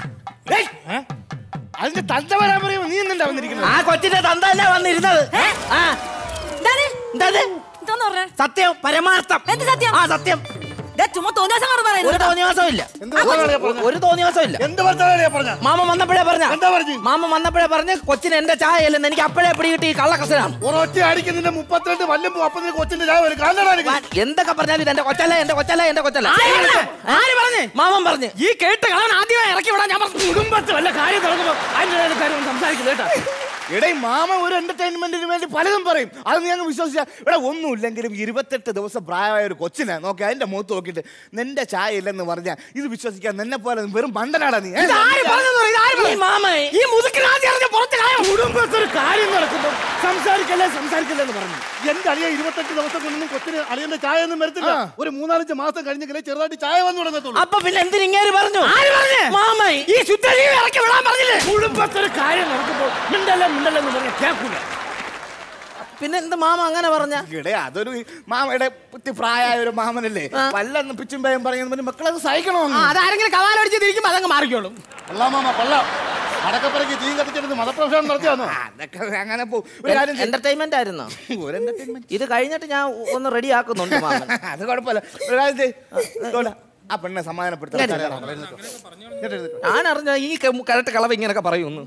അതിന്റെ തന്ത വരാൻ പറയുമ്പോ നീ എന്തിനാ വന്നിരിക്കുന്നത് ആ കൊച്ചിന്റെ തന്ത തന്നെ വന്നിരുന്നത് ആ എന്താണ് എന്താത് എന്താന്ന് പറഞ്ഞേ സത്യം പരമാർത്ഥം എന്ത് സത്യം ആ സത്യം ദാ ചുമ്മാ തോന്നിയാസം ഒരു പറയുന്നത് തോന്നിയാസവും ഇല്ല ഒരു തോന്നിയാസവും ഇല്ല എന്ത് വർത്തമാനമാ പറഞ്ഞ മാമ വന്നപ്പോഴേ പറഞ്ഞ എന്താ പറഞ്ഞു മാമ വന്നപ്പോഴേ പറഞ്ഞ് കൊച്ചിന് എന്റെ ചായ ഇല്ലെന്ന് എനിക്ക് അപ്പോഴേ പിടികിട്ടി ഈ കള്ളക്കസനാണ് ഒരൊറ്റ അടിക്കുന്നതിന്റെ മുപ്പത്തിരണ്ട് വല്ലും അപ്പൊ നീ കൊച്ചിന്റെ ചായ വരും കാലടാ എനിക്ക് എന്തൊക്കെ പറഞ്ഞാലും ഇത് എന്റെ കൊച്ചല്ല എന്റെ കൊച്ചല്ല എന്റെ കൊച്ചല്ല ആര് പറഞ്ഞേ മാമൻ പറഞ്ഞു ഈ കേട്ട് കളവൻ ആദ്യമായി ഇറക്കി വിടാൻ ഞാൻ പറഞ്ഞു കുടുംബത്ത് വല്ല കാര്യം തുടങ്ങുമ്പോ അതിന്റെ ഇടയിൽ കാര്യം സംസാരിക്കില്ല കേട്ടോ എടേ മാമ ഒരു എന്റർടൈൻമെന്റിന് വേണ്ടി പലതും പറയും അത് നീ അങ്ങ് വിശ്വസിച്ച ഇവിടെ ഒന്നുമില്ലെങ്കിലും ഇരുപത്തെട്ട് ദിവസം പ്രായമായ ഒരു കൊച്ചിനെ നോക്കി അതിന്റെ മുഖത്ത് നോക്കിയിട്ട് നിന്റെ ചായ ഇല്ലെന്ന് പറഞ്ഞാൽ ഇത് വിശ്വസിക്കാൻ നിന്നെ പോലെ വെറും മണ്ടനാടാ നീ ഏ? ഈ മാമ ഈ മുതുക്കിന് ആദ്യം അറിഞ്ഞ പുറത്ത് കളയാം കുടുംബത്തൊരു കാര്യം നടക്കുമ്പോ സംസാരിക്കല്ലേ സംസാരിക്കല്ലേ എന്ന് പറഞ്ഞു എന്റെ അളിയ ഇരുപത്തെട്ട് ദിവസം കൊണ്ടൊന്നും കൊച്ചിന് അളിയന്റെ ചായ ഒന്നും വരത്തില്ല ഒരു മൂന്നാലഞ്ച് മാസം കഴിഞ്ഞെങ്കിലേ ചെറുതായിട്ട് ചായ വന്നു തുടങ്ങത്തുള്ളൂ അപ്പൊ പിന്നെ എന്തിന് ഇങ്ങനെ പറഞ്ഞു ആര് പറഞ്ഞേ മാമ ഈ ശുദ്ധജീവി ഇറക്കി വിടാൻ പറഞ്ഞില്ലേ കുടുംബത്തൊരു കാര്യം നടക്കുമ്പോ മിണ്ടല്ലേ മിണ്ടല്ലേ എന്ന് പറഞ്ഞ കേൾക്കൂല പിന്നെ എന്ത് മാമ അങ്ങനെ പറഞ്ഞ ഇടേ അതൊരു മാമയുടെ പുത്തി പ്രായമായ ഒരു മാമനല്ലേ വല്ലെന്ന് പിച്ചും പേയും പറയുന്ന മക്കളെ അത് സഹിക്കണോ അങ്ങ്? അതാരെങ്കിലും കവാലടിച്ച് തിരിക്കുമ്പോ അതങ്ങ് മാറിക്കോളും കൊള്ളാം മാമ കൊള്ളാം അടക്കപ്പറയ്ക്ക് തീ കത്തിച്ചെടുത്ത് മതപ്രവേശനം നടത്തിയാന്നോ അതൊക്കെ അങ്ങനെ പോകും ഒരു കാര്യം ചെയ്യ്. എന്റർടൈൻമെന്റ് ആയിരുന്നോ ഒരു entertainment. ഇത് കഴിഞ്ഞിട്ട് ഞാൻ ഒന്ന് റെഡി ആക്കുന്നുണ്ട് മാമൻ അത് കുഴപ്പമില്ല ഒരു കാര്യം ചെയ്യ്. ഇതോടെ, ആ പെണ്ണെ സമാധാനപ്പെടുത്താൻ ഞാൻ അറിഞ്ഞ ഈ കരട്ട് കളവ് ഇങ്ങനൊക്കെ പറയുന്നു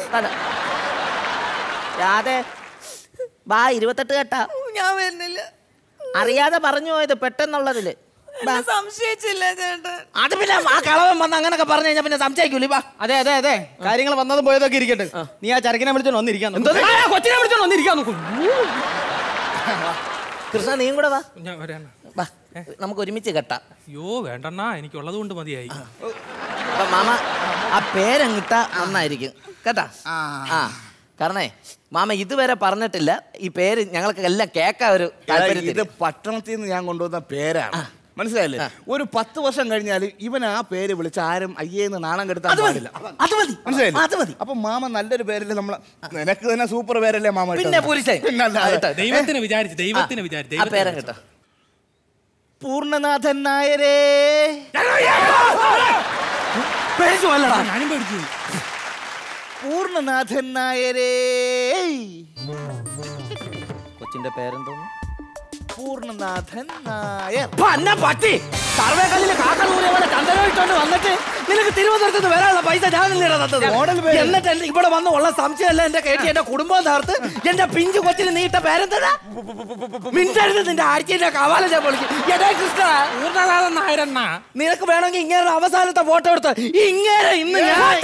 രാധേ ബാ ഇരുപത്തെട്ട് കേട്ടാ ഞാൻ വരുന്നില്ല അറിയാതെ പറഞ്ഞു പോയത് പെട്ടെന്നുള്ളതില് ബാ. എന്നെ സംശയിച്ചില്ല ചേട്ടൻ അത് പിന്നെ ആ കളവൻ വന്ന് അങ്ങനൊക്കെ പറഞ്ഞു കഴിഞ്ഞാൽ പിന്നെ സംശയിക്കൂലേ ബാ അതെ അതെ അതെ കാര്യങ്ങൾ വന്നതും പോയതൊക്കെ ഇരിക്കട്ടെ നീ ആ ചരക്കിനെ വിളിച്ചോണ്ട് വന്നിരിക്കാൻ നോക്ക്. ആ, കൊച്ചിനെ വിളിച്ചോണ്ട് വന്നിരിക്കാൻ നോക്കും കൃഷ്ണ നീയും കൂടെ വാ ഞാൻ വരാണ് വാ നമുക്ക് ഒരുമിച്ച് കെട്ടാം അയ്യോ വേണ്ടണ്ണാ എനിക്കുള്ളത് കൊണ്ട് മതിയായി അപ്പൊ മാമ ആ പേരങ്ങിട്ട നന്നായിരിക്കും കേട്ടാ ആ കാരണേ മാമ ഇതുവരെ പറഞ്ഞിട്ടില്ല ഈ പേര് ഞങ്ങൾക്ക് എല്ലാം കേൾക്കാൻ ഒരു ഇത് താല്പര്യത്തിൽ പട്ടണത്തിൽ നിന്ന് ഞാൻ കൊണ്ടുവന്ന പേരാണ് മനസ്സിലായില്ലേ ഒരു പത്ത് വർഷം കഴിഞ്ഞാൽ ഇവൻ ആ പേര് വിളിച്ച് ആരും അയ്യേന്ന് നാണം കെടുത്താൻ പാടില്ല അത് മതി മനസ്സിലായില്ലേ അത് മതി അപ്പൊ മാമ നല്ലൊരു പേരല്ലേ നമ്മളെ നിനക്ക് തന്നെ സൂപ്പർ പേരല്ലേ മാമ ഇട്ടത്? പിന്നെ പുരുഷൻ പിന്നല്ലാതെ. കേട്ടോ. ദൈവത്തിന് വിചാരിച്ച് ദൈവത്തിന് വിചാരിച്ച് ആ പേരം ദൈവത്തിന് കേട്ടോ പൂർണ്ണനാഥൻ നായരേ പേടിച്ചു പോയല്ലടാ ഞാനും പേടിച്ചു പോയി. പൂർണ്ണനാഥൻ നായരേ കൊച്ചിന്റെ പേരെന്തോന്നു പൂർണ്ണനാഥൻ നായർ ഇപ്പൊ അന്ന പട്ടി സർവേക്കല്ലില് കാക്ക നൂറിയ പോലെ ചന്ദനമിട്ടോണ്ട് വന്നിട്ട് നിനക്ക് തിരുവനന്തപുരത്ത് നിന്ന് വരാനുള്ള പൈസ ഞാനല്ലേ തന്നത് എന്നിട്ട് എന്റെ ഇവിടെ വന്ന് ഉള്ള സംശയമല്ല എന്റെ കേട്ടി എന്റെ കുടുംബം തകർത്ത് എന്റെ പിഞ്ചു കൊച്ചിന് നീട്ട പേരെന്താ മിണ്ടരുത് നിന്റെ ആഴ്ചയിലെ കവാല ഞാൻ വിളിക്കും എടേ കൃഷ്ണ പൂർണ്ണനാഥൻ നായരണ്ണ നിനക്ക് വേണമെങ്കിൽ ഇങ്ങനെ ഒരു അവസാനത്തെ ഫോട്ടോ എടുത്ത് ഇങ്ങനെ ഇന്ന് ഞാൻ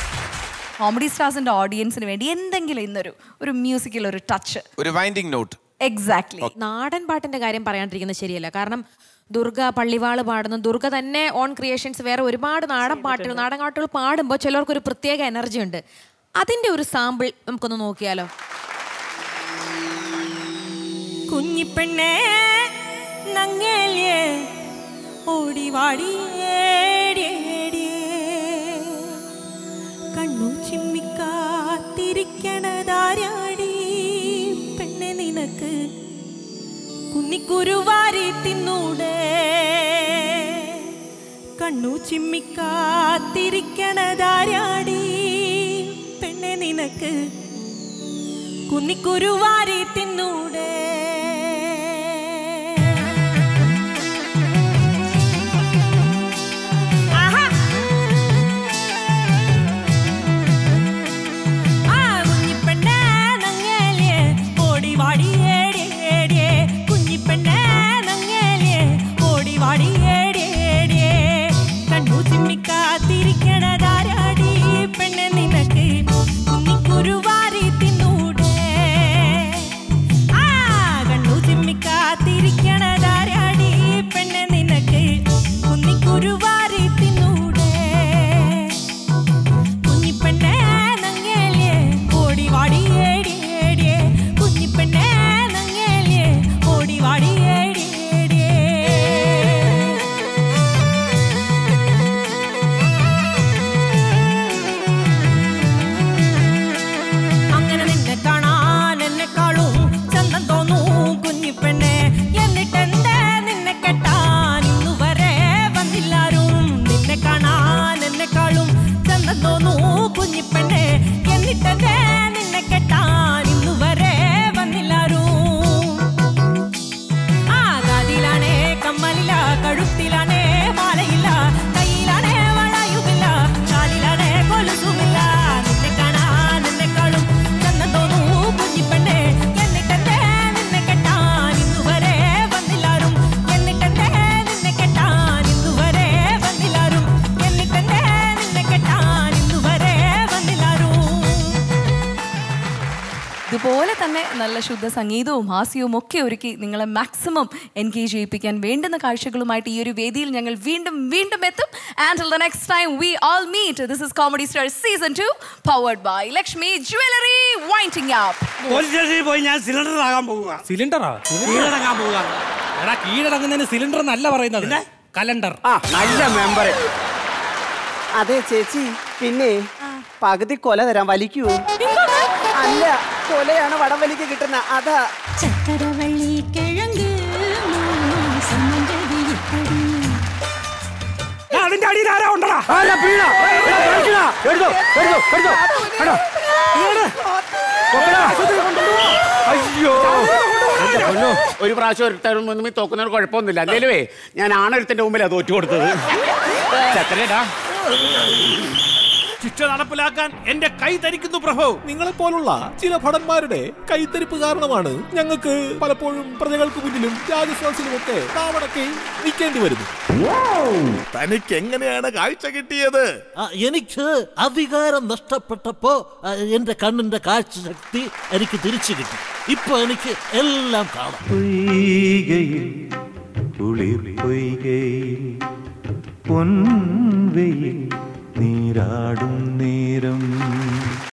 കോമഡി സ്റ്റാർസിന്റെ ഓഡിയൻസിന് വേണ്ടി എന്തെങ്കിലും ഇന്നൊരു ഒരു മ്യൂസിക്കൽ ഒരു ടച്ച് ഒരു വൈൻഡിങ് നോട്ട് എക്സാക്ട്ലി നാടൻ പാട്ടിന്റെ കാര്യം പറയാണ്ടിരിക്കുന്നത് ശരിയല്ല കാരണം ദുർഗ പള്ളിവാള് പാടുന്നു ദുർഗ തന്നെ ഓൺ ക്രിയേഷൻസ് വേറെ ഒരുപാട് നാടൻ പാട്ടുകൾ നാടൻ പാട്ടുകൾ പാടുമ്പോൾ ചിലർക്ക് ഒരു പ്രത്യേക എനർജി ഉണ്ട് അതിന്റെ ഒരു സാമ്പിൾ നമുക്കൊന്ന് നോക്കിയാലോ കുഞ്ഞിപ്പെണ്ണേ നങ്ങേലിയേ ഓടി വാടിയേടിയേടിയേ കണ്ണു ചിമ്മിക്കാത്തിരിക്കണതാരാടി പെണ്ണെ നിനക്ക് കുന്നിക്കുരുവാരി തിന്നൂടെ കണ്ണു ചിമ്മിക്കാത്തിരിക്കണതാരാടി പെണ്ണെ നിനക്ക് കുന്നിക്കുരുവാരി തിന്നൂടെ ആഹാ. ആ കുഞ്ഞിപ്പെണ്ണേ നങ്ങേലിയേ, ഓടി വാടിയേടിയേടിയേ. കുഞ്ഞിപ്പെണ്ണേ നങ്ങേലിയേ, ഓടി വാടിയേടിയേടിയേ. കണ്ണു ചിമ്മിക്കാത്തിരിക്കണതാരാടി പെണ്ണെ നിനക്ക് കുന്നിക്കുരുവാരി തിന്നൂടെ ആ കണ്ണു ചിമ്മിക്കാത്തിരിക്കണതാരാടി പെണ്ണെ നിനക്ക് കുന്നിക്കുരുവാരി തിന്നൂടെ കുഞ്ഞിപ്പെണ്ണേ നങ്ങേലിയേ ഓടി വാടിയേടിയേടിയേ കുഞ്ഞിപ്പെണ്ണേ നങ്ങേലിയേ ഓടി വാടിയേടിയേടിയേ അങ്ങനെ നിന്നെ കാണാൻ എന്നെക്കാളും ചന്തം തോന്നൂ കുഞ്ഞിപ്പെണ്ണെ എന്നിട്ടെന്തേ നിന്നെ കെട്ടാൻ ഇന്നു വരെ വന്നില്ലാരും നിന്നെ കാണാൻ എന്നെക്കാളും ചന്തം തോന്നൂ കുഞ്ഞിപ്പെണ്ണെ എന്നിട്ടെന്തേ നിന്നെ കെട്ടാൻ ഇന്നു വരെ വന്നില്ലാരും ആ കാതിലാണേ കമ്മലില്ല കഴുത്തിലാണേ മാലയില്ല കയ്യിലാണേ വളയുമില്ല കാലിലാണേ കൊലുസുമില്ല നിന്നെ കാണാൻ എന്നെക്കാളും ചന്തം തോന്നൂ കുഞ്ഞിപ്പെണ്ണെ എന്നിട്ടെന്തേ നിന്നെ കെട്ടാൻ ഇന്നു വരെ വന്നില്ലാരും എന്നിട്ടെന്തേ നിന്നെ കെട്ടാൻ ഇന്നു വരെ വന്നില്ലാരും എന്നിട്ടെന്തേ നിന്നെ കെട്ടാൻ ഇന്നു വരെ വന്നില്ലാരും ഇതുപോലെ തന്നെ നല്ല ശുദ്ധ സംഗീതവും ഹാസ്യവും ഒക്കെ ഒരുക്കി നിങ്ങളെ മാക്സിമം എൻഗേജ് ചെയ്യിപ്പിക്കാൻ വേണ്ടുന്ന കാഴ്ചകളുമായിട്ട് ഈ ഒരു വേദിയിൽ ഞങ്ങൾ വീണ്ടും വീണ്ടും എത്തും and the next time we all meet this is comedy star season two powered by Lakshmi jewellery winding up police സ്റ്റേഷനിൽ പോയി ഞാൻ സിലിണ്ടർ ആകാൻ പോവുക സിലിണ്ടറാ കീഴടങ്ങാൻ പോവുക എടാ കീഴടങ്ങുന്നതിന് സിലിണ്ടർ എന്നല്ല പറയുന്നത് കലണ്ടർ ആ നല്ല മെമ്പർ അതെ ചേച്ചി പിന്നെ പകുതി കൊല തരാൻ വലിക്കൂ അല്ല കൊലയാണ് വടം വലിക്ക് കിട്ടുന്ന അതാ ചക്കരവള്ളി കിഴങ്ങ് സമഞ്ചതി ഇപ്പടി അതിന്റെ അടിയിൽ ആരാ ഉണ്ടടാ ആരാ വീണ എടുത്തോ എടുത്തോ എടുത്തോ എടാ അയ്യോ എന്റെ പൊന്നോ, ഒരു പ്രാവശ്യം ഒരുത്തരും മുന്നിൽ തോക്കുന്നതിന് കുഴപ്പമൊന്നുമില്ല അല്ലേലുവേ ഞാൻ ആണൊരുത്തന്റെ മുമ്പിലാ തോറ്റു കൊടുത്തത് ചക്കരേടാ ശിക്ഷ നടപ്പിലാക്കാൻ എന്റെ കൈ തരിക്കുന്നു പ്രഭു നിങ്ങളെ പോലുള്ള ചില ഭടന്മാരുടെ കൈത്തരിപ്പ് കാരണമാണ് ഞങ്ങൾക്ക് പലപ്പോഴും പ്രജകൾക്ക് മുന്നിലും രാജസദസ്സിലും ഒക്കെ താവണക്കെ നിൽക്കേണ്ടി വരുന്നു തനിക്ക് എങ്ങനെയാണ് കാഴ്ച കിട്ടിയത് എനിക്ക് അധികാരം നഷ്ടപ്പെട്ടപ്പോ ആ, എന്റെ കണ്ണിന്റെ കാഴ്ചശക്തി എനിക്ക് തിരിച്ചു കിട്ടി ഇപ്പൊ എനിക്ക് എല്ലാം കാണാം പൊയ്കയിൽ കുളിർ പൊയ്കയിൽ പൊൻവെയിൽ നീരാടും നേരം